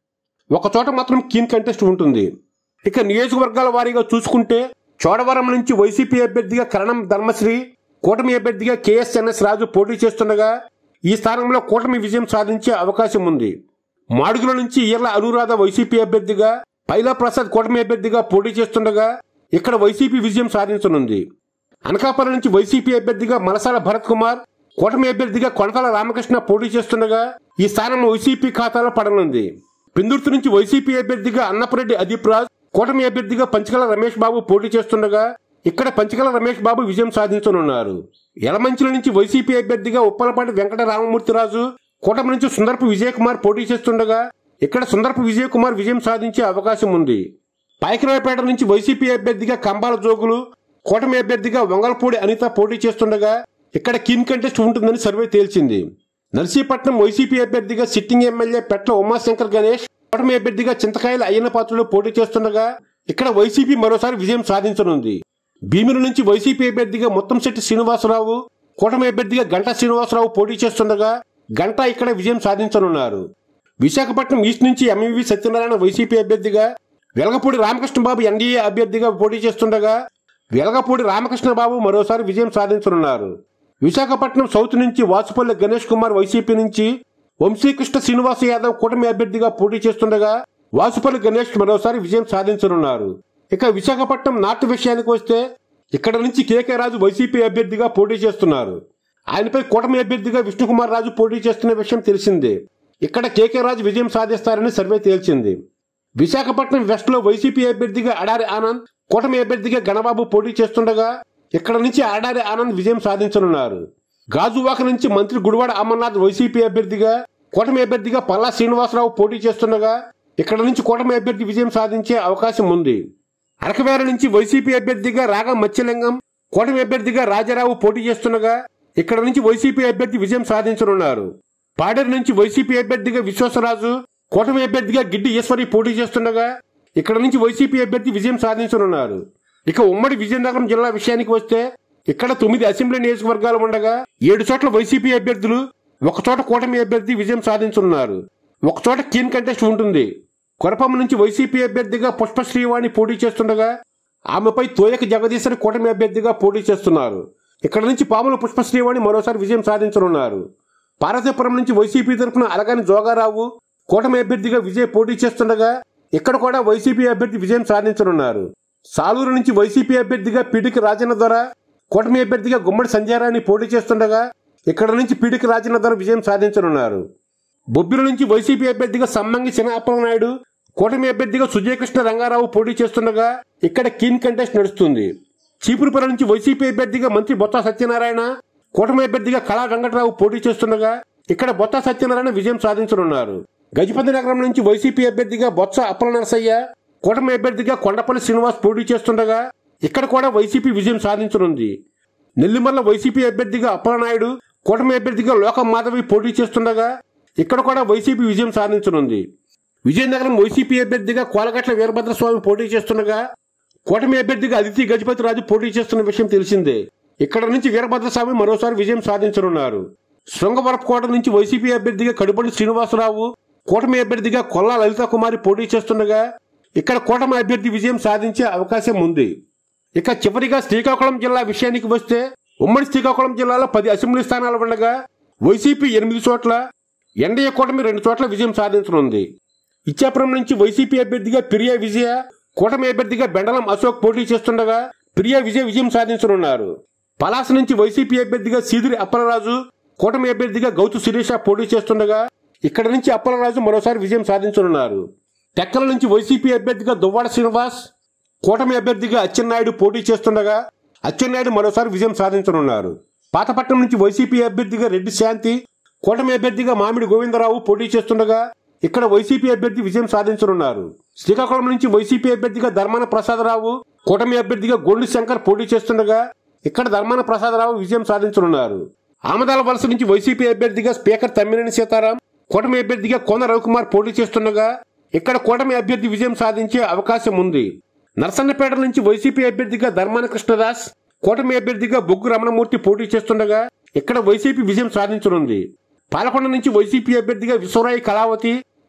ఒక చోట మాత్రం కీన్ కంటెస్ట్ ఉంటుంది ఇక నియోజకవర్గాల వారీగా చూసుకుంటే చోడవరం నుంచి వైసీపీ అభ్యర్థిగా కరణం ధర్మశ్రీ కూటమి అభ్యర్థిగా కేఎస్ఎన్ఎస్ రాజు పోటీ చేస్తుండగా ఈ స్థానంలో కూటమి విజయం సాధించే అవకాశం ఉంది మాడుగుల నుంచి ఈర్ల అనురాధ వైసీపీ అభ్యర్థిగా పైలా ప్రసాద్ కూటమి అభ్యర్థిగా పోటీ చేస్తుండగా ఇక్కడ వైసీపీ విజయం సాధించనుంది అనకాపల్లి నుంచి వైసీపీ అభ్యర్థిగా మలసాల భరత్ కుమార్ కూటమి అభ్యర్థిగా కొనకల రామకృష్ణ పోటీ చేస్తుండగా ఈ స్థానం వైసీపీ ఖాతాలో పడనుంది పిందుర్తి నుంచి వైసీపీ అభ్యర్థిగా అన్నపరెడ్డి అదీప్ రాజ్ కూటమి అభ్యర్థిగా పంచకల రమేష్ బాబు పోటీ చేస్తుండగా ఇక్కడ పంచకల రమేష్ బాబు విజయం సాధించనున్నారు యలమంచిల నుంచి వైసీపీ అభ్యర్థిగా ఉప్పలపాటి వెంకట రామమూర్తిరాజు కూటమి నుంచి సుందరపు విజయ్ కుమార్ పోటీ చేస్తుండగా ఇక్కడ సుందరపు విజయ్ కుమార్ విజయం సాధించే అవకాశం ఉంది పాయకరావుపేట నుంచి వైసీపీ అభ్యర్థిగా కంబాల జోగులు కూటమి అభ్యర్థిగా వంగలపూడి అనిత పోటీ చేస్తుండగా ఇక్కడ కీన్ కంటెస్ట్ ఉంటుందని సర్వే తేల్చింది నర్సీపట్నం వైసీపీ అభ్యర్థిగా సిట్టింగ్ ఎమ్మెల్యే పెట్ల ఉమాశంకర్ గణేష్ కూటమి అభ్యర్థిగా చింతకాయల అయ్యన్న పాత్రలు పోటీ చేస్తుండగా ఇక్కడ వైసీపీ మరోసారి విజయం సాధించనుంది భీమిలి నుంచి వైసీపీ అభ్యర్థిగా ముత్తంశెట్టి శ్రీనివాసరావు కూటమి అభ్యర్థిగా గంటా శ్రీనివాసరావు పోటీ చేస్తుండగా గంటా ఇక్కడ విజయం సాధించనున్నారు విశాఖపట్నం ఈస్ట్ నుంచి ఎంఈవి సత్యనారాయణ వైసీపీ అభ్యర్థిగా వెలగపూడి రామకృష్ణబాబు ఎన్డీఏ అభ్యర్థిగా పోటీ చేస్తుండగా వెలగపూడి రామకృష్ణబాబు మరోసారి విజయం సాధించనున్నారు విశాఖపట్నం సౌత్ నుంచి వాసుపల్లి గణేష్ కుమార్ వైసీపీ నుంచి వంశీకృష్ణ శ్రీనివాస యాదవ్ కూటమి అభ్యర్థిగా పోటీ చేస్తుండగా వాసుపల్లి గణేష్ మరోసారి విజయం సాధించనున్నారు ఇక విశాఖపట్నం నార్త్ విషయానికి వస్తే ఇక్కడ నుంచి కేకే రాజు వైసీపీ అభ్యర్థిగా పోటీ చేస్తున్నారు ఆయనపై కూటమి అభ్యర్థిగా విష్ణుకుమార్ రాజు పోటీ చేస్తున్న విషయం తెలిసిందే ఇక్కడ కేకే రాజు విజయం సాధిస్తారని సర్వే తేల్చింది విశాఖపట్నం వెస్ట్ లో వైసీపీ అభ్యర్థిగా అడారి ఆనంద్ కూటమి అభ్యర్థిగా గణబాబు పోటీ చేస్తుండగా ఇక్కడ నుంచి అడారి ఆనంద్ విజయం సాధించనున్నారు గాజువాక నుంచి మంత్రి గుడివాడ అమర్నాథ్ వైసీపీ అభ్యర్థిగా కూటమి అభ్యర్థిగా పల్లా శ్రీనివాసరావు పోటీ చేస్తుండగా ఇక్కడ నుంచి కూటమి అభ్యర్థి విజయం సాధించే అవకాశం ఉంది అరకవేర నుంచి వైసీపీ అభ్యర్థిగా రాగం మత్స్యలింగం కూటమి అభ్యర్థిగా రాజారావు పోటీ చేస్తుండగా ఇక్కడ నుంచి వైసీపీ అభ్యర్థి విజయం సాధించనున్నారు పాడేరు నుంచి వైసీపీ అభ్యర్థిగా విశ్వాసరాజు కూటమి అభ్యర్థిగా గిడ్డి ఈశ్వరి పోటీ చేస్తుండగా ఇక్కడ నుంచి వైసీపీ అభ్యర్థి విజయం సాధించనున్నారు ఇక ఉమ్మడి విజయనగరం జిల్లా విషయానికి వస్తే ఇక్కడ తొమ్మిది అసెంబ్లీ నియోజకవర్గాలు ఉండగా ఏడు చోట్ల వైసీపీ అభ్యర్థులు ఒక చోట కూటమి అభ్యర్థి విజయం సాధించనున్నారు ఒక చోట కీన్ కంటెస్ట్ ఉంటుంది కొరపమ్మ నుంచి వైసీపీ అభ్యర్థిగా పుష్ప శ్రీవాణి పోటీ చేస్తుండగా ఆమెపై తోయక జగదీశ్వరి కూటమి అభ్యర్థిగా పోటీ చేస్తున్నారు ఇక్కడ నుంచి పాముల పుష్ప శ్రీవాణి మరోసారి విజయం సాధించనున్నారు పార్వతీపురం నుంచి వైసీపీ తరఫున అలగాని జోగారావు కూటమి అభ్యర్థిగా విజయ్ పోటీ చేస్తుండగా ఇక్కడ కూడా వైసీపీ అభ్యర్థి విజయం సాధించనున్నారు సాలూరు నుంచి వైసీపీ అభ్యర్థిగా పిడికి రాజన్న ద్వారా కూటమి అభ్యర్థిగా గుమ్మడి సంజయారాన్ని పోటీ చేస్తుండగా ఇక్కడ నుంచి పిడికి రాజన్న ద్వారా విజయం సాధించనున్నారు బొబ్బిలి నుంచి వైసీపీ అభ్యర్థిగా సమ్మంగి నాయుడు కూటమి అభ్యర్థిగా సుజయకృష్ణ రంగారావు పోటీ చేస్తుండగా ఇక్కడ కీన్ కంటెస్ట్ నడుస్తుంది చీపురుపల్లి నుంచి వైసీపీ అభ్యర్థిగా మంత్రి బొత్స సత్యనారాయణ కూటమి అభ్యర్థిగా కళా వెంకటరావు పోటీ చేస్తుండగా ఇక్కడ బొత్స సత్యనారాయణ విజయం సాధించనున్నారు గజపతి నగరం నుంచి వైసీపీ అభ్యర్థిగా బొత్స అప్పల నరసయ్య కూటమి అభ్యర్థిగా కొండపల్లి శ్రీనివాస్ పోటీ చేస్తుండగా ఇక్కడ కూడా వైసీపీ విజయం సాధించనుంది నెల్లిమల్ల వైసీపీ అభ్యర్థిగా అప్పలనాయుడు కూటమి అభ్యర్థిగా లోకం మాధవి పోటీ చేస్తుండగా ఇక్కడ కూడా వైసీపీ విజయం సాధించనుంది విజయనగరం వైసీపీ అభ్యర్థిగా కోలగట్ల వీరభద్రస్వామి పోటీ చేస్తుండగా కూటమి అభ్యర్థిగా అదితి గజపతి రాజు పోటీ చేస్తున్న విషయం తెలిసిందే ఇక్కడ నుంచి వీరభద్రస్వామి మరోసారి విజయం సాధించనున్నారు శృంగవరపుకోట నుంచి వైసీపీ అభ్యర్థిగా కడుపల్లి శ్రీనివాసరావు కూటమి అభ్యర్థిగా కొల్లా లలిత కుమారి పోటీ చేస్తుండగా ఇక్కడ కూటమి అభ్యర్థి విజయం సాధించే అవకాశం ఉంది ఇక చివరిగా శ్రీకాకుళం జిల్లా విషయానికి వస్తే ఉమ్మడి శ్రీకాకుళం జిల్లాలో పది అసెంబ్లీ స్థానాలు ఉండగా వైసీపీ ఎనిమిది చోట్ల ఎన్డీఏ కూటమి రెండు చోట్ల విజయం సాధించనుంది ఇచ్చాపురం నుంచి వైసీపీ అభ్యర్థిగా ప్రియా విజయ కూటమి అభ్యర్థిగా బెండలం అశోక్ పోటీ చేస్తుండగా ప్రియా విజయ విజయం సాధించనున్నారు పలాస నుంచి వైసీపీ అభ్యర్థిగా సీదిరి అప్పలరాజు కూటమి అభ్యర్థిగా గౌతు శిరీష పోటీ చేస్తుండగా ఇక్కడ నుంచి అప్పలరాజు మరోసారి విజయం సాధించనున్నారు టెక్కల నుంచి వైసీపీ అభ్యర్థిగా దువ్వాడ శ్రీనివాస్ కూటమి అభ్యర్థిగా అచ్చెన్నాయుడు పోటీ చేస్తుండగా అచ్చెన్నాయుడు మరోసారి విజయం సాధించనున్నారు పాతపట్నం నుంచి వైసీపీ అభ్యర్థిగా రెడ్డి శాంతి కూటమి అభ్యర్థిగా మామిడి గోవిందరావు పోటీ చేస్తుండగా ఇక్కడ వైసీపీ అభ్యర్థి విజయం సాధించనున్నారు శ్రీకాకుళం నుంచి వైసీపీ అభ్యర్థిగా ధర్మాన ప్రసాదరావు కూటమి అభ్యర్థిగా గోండు శంకర్ పోటీ చేస్తుండగా ఇక్కడ ధర్మాన ప్రసాదరావు విజయం సాధించనున్నారు ఆమదాల వలస నుంచి వైసీపీ అభ్యర్థిగా స్పీకర్ తమ్మినేని సీతారాం కూటమి అభ్యర్థిగా కోన రవికుమార్ పోటీ చేస్తుండగా ఇక్కడ కూటమి అభ్యర్థి విజయం సాధించే అవకాశం ఉంది నరసన్నపేట నుంచి వైసీపీ అభ్యర్థిగా ధర్మాన కృష్ణదాస్ కూటమి అభ్యర్థిగా బొగ్గు రమణమూర్తి పోటీ చేస్తుండగా ఇక్కడ వైసీపీ విజయం సాధించనుంది పాలకొండ నుంచి వైసీపీ అభ్యర్థిగా విశ్వరాయి కళావతి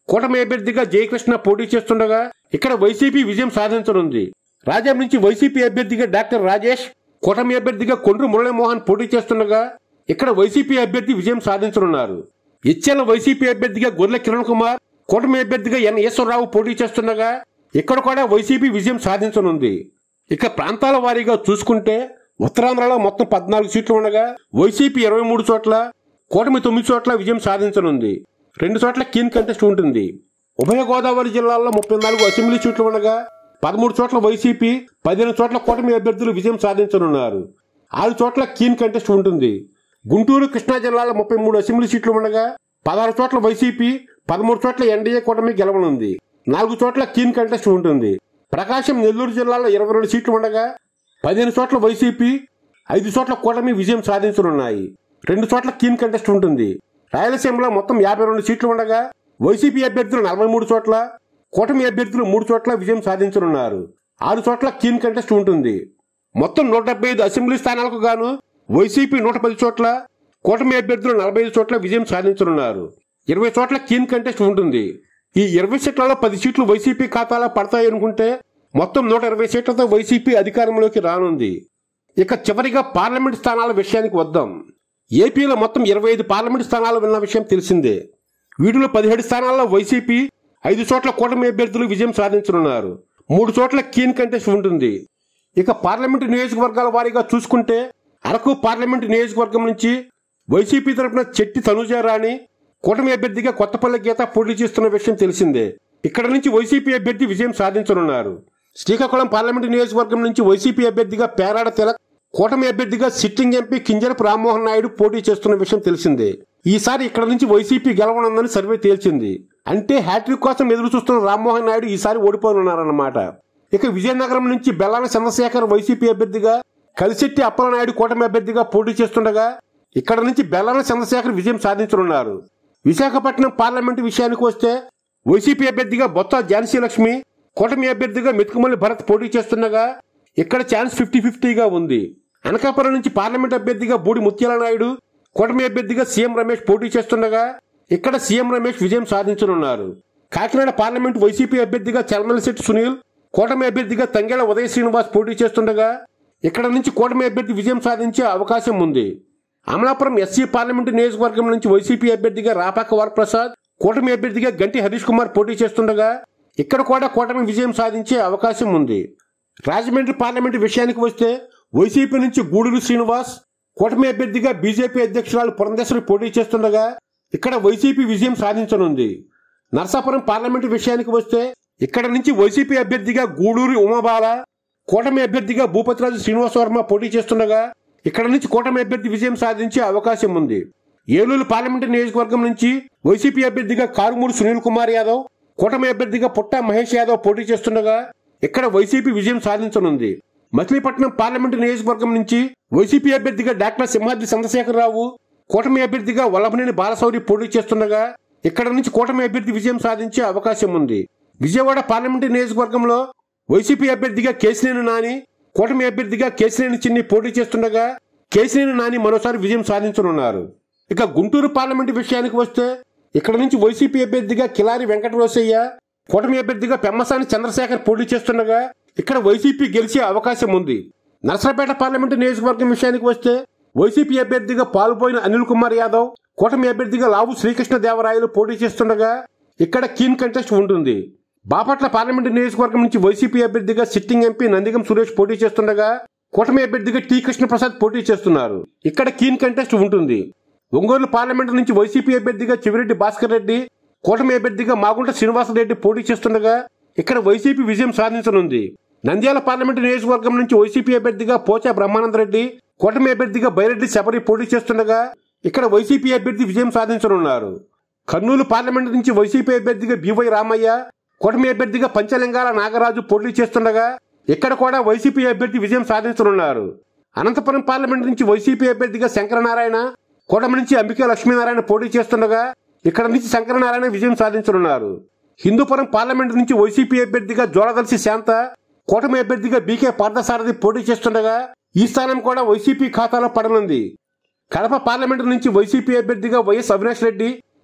కూటమి అభ్యర్థిగా జయకృష్ణ పోటీ చేస్తుండగా ఇక్కడ వైసీపీ విజయం సాధించనుంది రాజాం నుంచి వైసీపీ అభ్యర్థిగా డాక్టర్ రాజేష్ కూటమి అభ్యర్థిగా కొండ్రు మురళీమోహన్ పోటీ చేస్తుండగా ఇక్కడ వైసీపీ అభ్యర్థి విజయం సాధించనున్నారు ఇచ్చేల వైసీపీ అభ్యర్థిగా గొర్రెల కిరణ్ కుమార్ కూటమి అభ్యర్థిగా ఎన్ ఈశ్వరరావు పోటీ చేస్తుండగా ఇక్కడ కూడా వైసీపీ విజయం సాధించనుంది ఇక ప్రాంతాల వారీగా చూసుకుంటే ఉత్తరాంధ్రలో మొత్తం పద్నాలుగు సీట్లు ఉండగా వైసీపీ ఇరవై మూడు చోట్ల కూటమి తొమ్మిది చోట్ల విజయం సాధించనుంది రెండు చోట్ల కీన్ కంటెస్ట్ ఉంటుంది ఉభయ గోదావరి జిల్లాల్లో ముప్పై నాలుగు అసెంబ్లీ సీట్లు ఉండగా పదమూడు చోట్ల వైసీపీ పదిహేను చోట్ల కూటమి అభ్యర్థులు విజయం సాధించనున్నారు ఆరు చోట్ల కీన్ కంటెస్ట్ ఉంటుంది గుంటూరు కృష్ణా జిల్లాలో ముప్పై మూడు అసెంబ్లీ సీట్లు ఉండగా పదహారు చోట్ల వైసీపీ పదమూడు చోట్ల ఎన్డీఏ కూటమి గెలవనుంది నాలుగు చోట్ల కీన్ కంటెస్ట్ ఉంటుంది ప్రకాశం నెల్లూరు జిల్లాలో ఇరవై రెండు సీట్లు ఉండగా పదిహేను చోట్ల వైసీపీ ఐదు చోట్ల కూటమి విజయం సాధించనున్నాయి రెండు చోట్ల కీన్ కంటెస్ట్ ఉంటుంది రాయలసీమలో మొత్తం యాభై రెండు సీట్లు ఉండగా వైసీపీ అభ్యర్థులు నలభై మూడు చోట్ల కూటమి అభ్యర్థులు మూడు చోట్ల విజయం సాధించనున్నారు ఆరు చోట్ల కీన్ కంటెస్ట్ ఉంటుంది మొత్తం నూట డెబ్బై ఐదు అసెంబ్లీ స్థానాలకు గాను వైసీపీ నూట పది చోట్ల కూటమి అభ్యర్థులు నలభై ఐదు చోట్ల విజయం సాధించనున్నారు ఇరవై చోట్ల కీన్ కంటెస్ట్ ఉంటుంది ఈ ఇరవై సీట్లలో పది సీట్లు వైసీపీ ఖాతాలో పడతాయనుకుంటే మొత్తం నూట ఇరవై సీట్లతో వైసీపీ అధికారంలోకి రానుంది ఇక చివరిగా పార్లమెంట్ స్థానాల విషయానికి వద్దాం ఏపీలో మొత్తం ఇరవై ఐదు పార్లమెంట్ స్థానాలు ఉన్న విషయం తెలిసిందే వీటిలో పదిహేడు స్థానాల్లో వైసీపీ ఐదు చోట్ల కూటమి అభ్యర్థులు విజయం సాధించనున్నారు మూడు చోట్ల కీన్ కంటెస్ట్ ఉంటుంది ఇక పార్లమెంటు నియోజకవర్గాల వారీగా చూసుకుంటే అరకు పార్లమెంటు నియోజకవర్గం నుంచి వైసీపీ తరపున చెట్టి తనుజారాణి కూటమి అభ్యర్థిగా కొత్తపల్లి గీత పోటీ చేస్తున్న విషయం తెలిసిందే ఇక్కడ నుంచి వైసీపీ అభ్యర్థి విజయం సాధించనున్నారు శ్రీకాకుళం పార్లమెంటు నియోజకవర్గం నుంచి వైసీపీ అభ్యర్థిగా పేరాడ తిలక్ కూటమి అభ్యర్థిగా సిట్టింగ్ ఎంపీ కింజరపు రామ్మోహన్ నాయుడు పోటీ చేస్తున్న విషయం తెలిసిందే ఈసారి ఇక్కడ నుంచి వైసీపీ గెలవనుందని సర్వే తేల్చింది అంటే హ్యాట్రిక్ కోసం ఎదురు చూస్తున్న రామ్మోహన్ నాయుడు ఈసారి ఓడిపోనున్నారన్నమాట ఇక విజయనగరం నుంచి బెల్లాన చంద్రశేఖర్ వైసీపీ అభ్యర్థిగా కలిశెట్టి అప్పలనాయుడు కూటమి అభ్యర్థిగా పోటీ చేస్తుండగా ఇక్కడ నుంచి బెల్లాన చంద్రశేఖర్ విజయం సాధించనున్నారు విశాఖపట్నం పార్లమెంటు విషయానికి వస్తే వైసీపీ అభ్యర్థిగా బొత్స ఝాన్సీ లక్ష్మి కూటమి అభ్యర్థిగా మెతుకుమల్లి భరత్ పోటీ చేస్తుండగా ఇక్కడ ఛాన్స్ ఫిఫ్టీ ఫిఫ్టీగా ఉంది అనకాపురం నుంచి పార్లమెంట్ అభ్యర్థిగా బూడి ముత్యాల నాయుడు కూటమి అభ్యర్థిగా సీఎం రమేష్ పోటీ చేస్తుండగా ఇక్కడ సీఎం రమేష్ విజయం సాధించనున్నారు కాకినాడ పార్లమెంట్ వైసీపీ అభ్యర్థిగా చల్మలశెట్టి సునీల్ కూటమి అభ్యర్థిగా తంగేళ్ల ఉదయ శ్రీనివాస్ పోటీ చేస్తుండగా ఇక్కడ నుంచి కూటమి అభ్యర్థి విజయం సాధించే అవకాశం ఉంది అమలాపురం ఎస్సీ పార్లమెంటు నియోజకవర్గం నుంచి వైసీపీ అభ్యర్థిగా రాపాక వరప్రసాద్ కూటమి అభ్యర్థిగా గంటి హరీష్ కుమార్ పోటీ చేస్తుండగా ఇక్కడ కూడా కూటమి విజయం సాధించే అవకాశం ఉంది రాజమండ్రి పార్లమెంటు విషయానికి వస్తే వైసీపీ నుంచి గూడూరు శ్రీనివాస్ కూటమి అభ్యర్థిగా బీజేపీ అధ్యక్షురాలు పురంధేశ్వరి పోటీ చేస్తుండగా ఇక్కడ వైసీపీ విజయం సాధించనుంది నరసాపురం పార్లమెంటు విషయానికి వస్తే ఇక్కడ నుంచి వైసీపీ అభ్యర్థిగా గూడూరి ఉమాబాల కూటమి అభ్యర్థిగా భూపతిరాజు శ్రీనివాస వర్మ పోటీ చేస్తుండగా ఇక్కడ నుంచి కూటమి అభ్యర్థి విజయం సాధించే అవకాశం ఉంది ఏలూరు పార్లమెంటు నియోజకవర్గం నుంచి వైసీపీ అభ్యర్థిగా కారుమూరి సునీల్ కుమార్ యాదవ్ కూటమి అభ్యర్థిగా పుట్ట మహేష్ యాదవ్ పోటీ చేస్తుండగా ఇక్కడ వైసీపీ విజయం సాధించనుంది మచిలీపట్నం పార్లమెంటు నియోజకవర్గం నుంచి వైసీపీ అభ్యర్థిగా డాక్టర్ సింహాద్రి చంద్రశేఖరరావు కూటమి అభ్యర్థిగా వల్లభనేని బాలశౌరి పోటీ చేస్తుండగా ఇక్కడ నుంచి కూటమి అభ్యర్థి విజయం సాధించే అవకాశం ఉంది విజయవాడ పార్లమెంటు నియోజకవర్గంలో వైసీపీ అభ్యర్థిగా కేసినేని నాని కూటమి అభ్యర్థిగా కేసినేని చిన్ని పోటీ చేస్తుండగా కేసినేని నాని మరోసారి విజయం సాధించనున్నారు ఇక గుంటూరు పార్లమెంటు విషయానికి వస్తే ఇక్కడ నుంచి వైసీపీ అభ్యర్థిగా కిలారి వెంకట రోసయ్య కూటమి అభ్యర్థిగా పెమ్మసాని చంద్రశేఖర్ పోటీ చేస్తుండగా ఇక్కడ వైసీపీ గెలిచే అవకాశం ఉంది నరసరాపేట పార్లమెంటు నియోజకవర్గం విషయానికి వస్తే వైసీపీ అభ్యర్థిగా పాల్పోయిన అనిల్ కుమార్ యాదవ్ కూటమి అభ్యర్థిగా లావు శ్రీకృష్ణ దేవరాయలు పోటీ చేస్తుండగా ఇక్కడ కీన్ కంటెస్ట్ ఉంటుంది బాపట్ల పార్లమెంటు నియోజకవర్గం నుంచి వైసీపీ అభ్యర్థిగా సిట్టింగ్ ఎంపీ నందిగం సురేష్ పోటీ చేస్తుండగా కూటమి అభ్యర్థిగా టి కృష్ణప్రసాద్ పోటీ చేస్తున్నారు ఇక్కడ కీన్ కంటెస్ట్ ఉంటుంది ఒంగోలు పార్లమెంటు నుంచి వైసీపీ అభ్యర్థిగా చివిరెడ్డి భాస్కర్ రెడ్డి కూటమి అభ్యర్థిగా మాగుంట శ్రీనివాసరెడ్డి పోటీ చేస్తుండగా ఇక్కడ వైసీపీ విజయం సాధించనుంది నంద్యాల పార్లమెంటు నియోజకవర్గం నుంచి వైసీపీ అభ్యర్థిగా పోచా బ్రహ్మానందరెడ్డి కూటమి అభ్యర్థిగా బైరెడ్డి శబరి పోటీ చేస్తుండగా ఇక్కడ వైసీపీ అభ్యర్థి విజయం సాధించనున్నారు కర్నూలు పార్లమెంటు నుంచి వైసీపీ అభ్యర్థిగా బివై రామయ్య కూటమి అభ్యర్థిగా పంచలింగాల నాగరాజు పోటీ చేస్తుండగా ఇక్కడ కూడా వైసీపీ అభ్యర్థి విజయం సాధించనున్నారు అనంతపురం పార్లమెంట్ నుంచి వైసీపీ అభ్యర్థిగా శంకరనారాయణ కూటమి నుంచి అంబికా లక్ష్మీనారాయణ పోటీ చేస్తుండగా ఇక్కడ నుంచి శంకరనారాయణ విజయం సాధించనున్నారు హిందూపురం పార్లమెంట్ నుంచి వైసీపీ అభ్యర్థిగా జోడదర్శి శాంత కూటమి అభ్యర్థిగా బీకే పార్థసారథి పోటీ చేస్తుండగా ఈ స్థానం కూడా వైసీపీ ఖాతాలో పడనుంది కడప పార్లమెంటు నుంచి వైసీపీ అభ్యర్థిగా వైఎస్ అవినాష్ రెడ్డి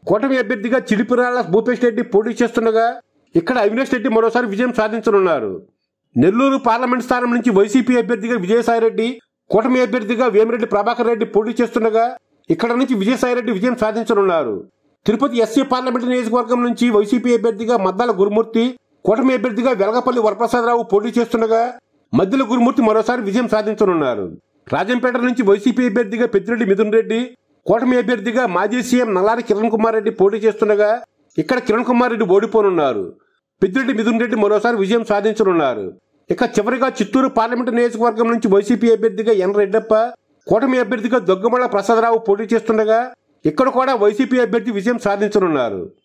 కూటమి అభ్యర్థిగా చిడిపిరాల భూపేష్ రెడ్డి పోటీ చేస్తుండగా ఇక్కడ అవినాష్ రెడ్డి మరోసారి విజయం సాధించనున్నారు నెల్లూరు పార్లమెంట్ స్థానం నుంచి వైసీపీ అభ్యర్థిగా విజయసాయిరెడ్డి కూటమి అభ్యర్థిగా వేమిరెడ్డి ప్రభాకర్ రెడ్డి పోటీ చేస్తుండగా ఇక్కడ నుంచి విజయసాయిరెడ్డి విజయం సాధించనున్నారు తిరుపతి ఎస్సీ పార్లమెంటు నియోజకవర్గం నుంచి వైసీపీ అభ్యర్థిగా మద్దాల గురుమూర్తి కూటమి అభ్యర్థిగా వెలగపల్లి వరప్రసాదరావు పోటీ చేస్తుండగా మధ్యల గురుమూర్తి మరోసారి విజయం సాధించనున్నారు రాజంపేట నుంచి వైసీపీ అభ్యర్థిగా పెద్దిరెడ్డి మిథున్ రెడ్డి కూటమి అభ్యర్థిగా మాజీ సీఎం నల్లారి కిరణ్ కుమార్ రెడ్డి పోటీ చేస్తుండగా ఇక్కడ కిరణ్ కుమార్ రెడ్డి ఓడిపోనున్నారు పెద్దిరెడ్డి మిథున్ రెడ్డి మరోసారి విజయం సాధించనున్నారు ఇక చివరిగా చిత్తూరు పార్లమెంటు నియోజకవర్గం నుంచి వైసీపీ అభ్యర్థిగా ఎన్ రెడ్డప్ప కూటమి అభ్యర్థిగా దొగ్గమళ్ళ ప్రసాదరావు పోటీ చేస్తుండగా ఇక్కడ కూడా వైసీపీ అభ్యర్థి విజయం సాధించనున్నారు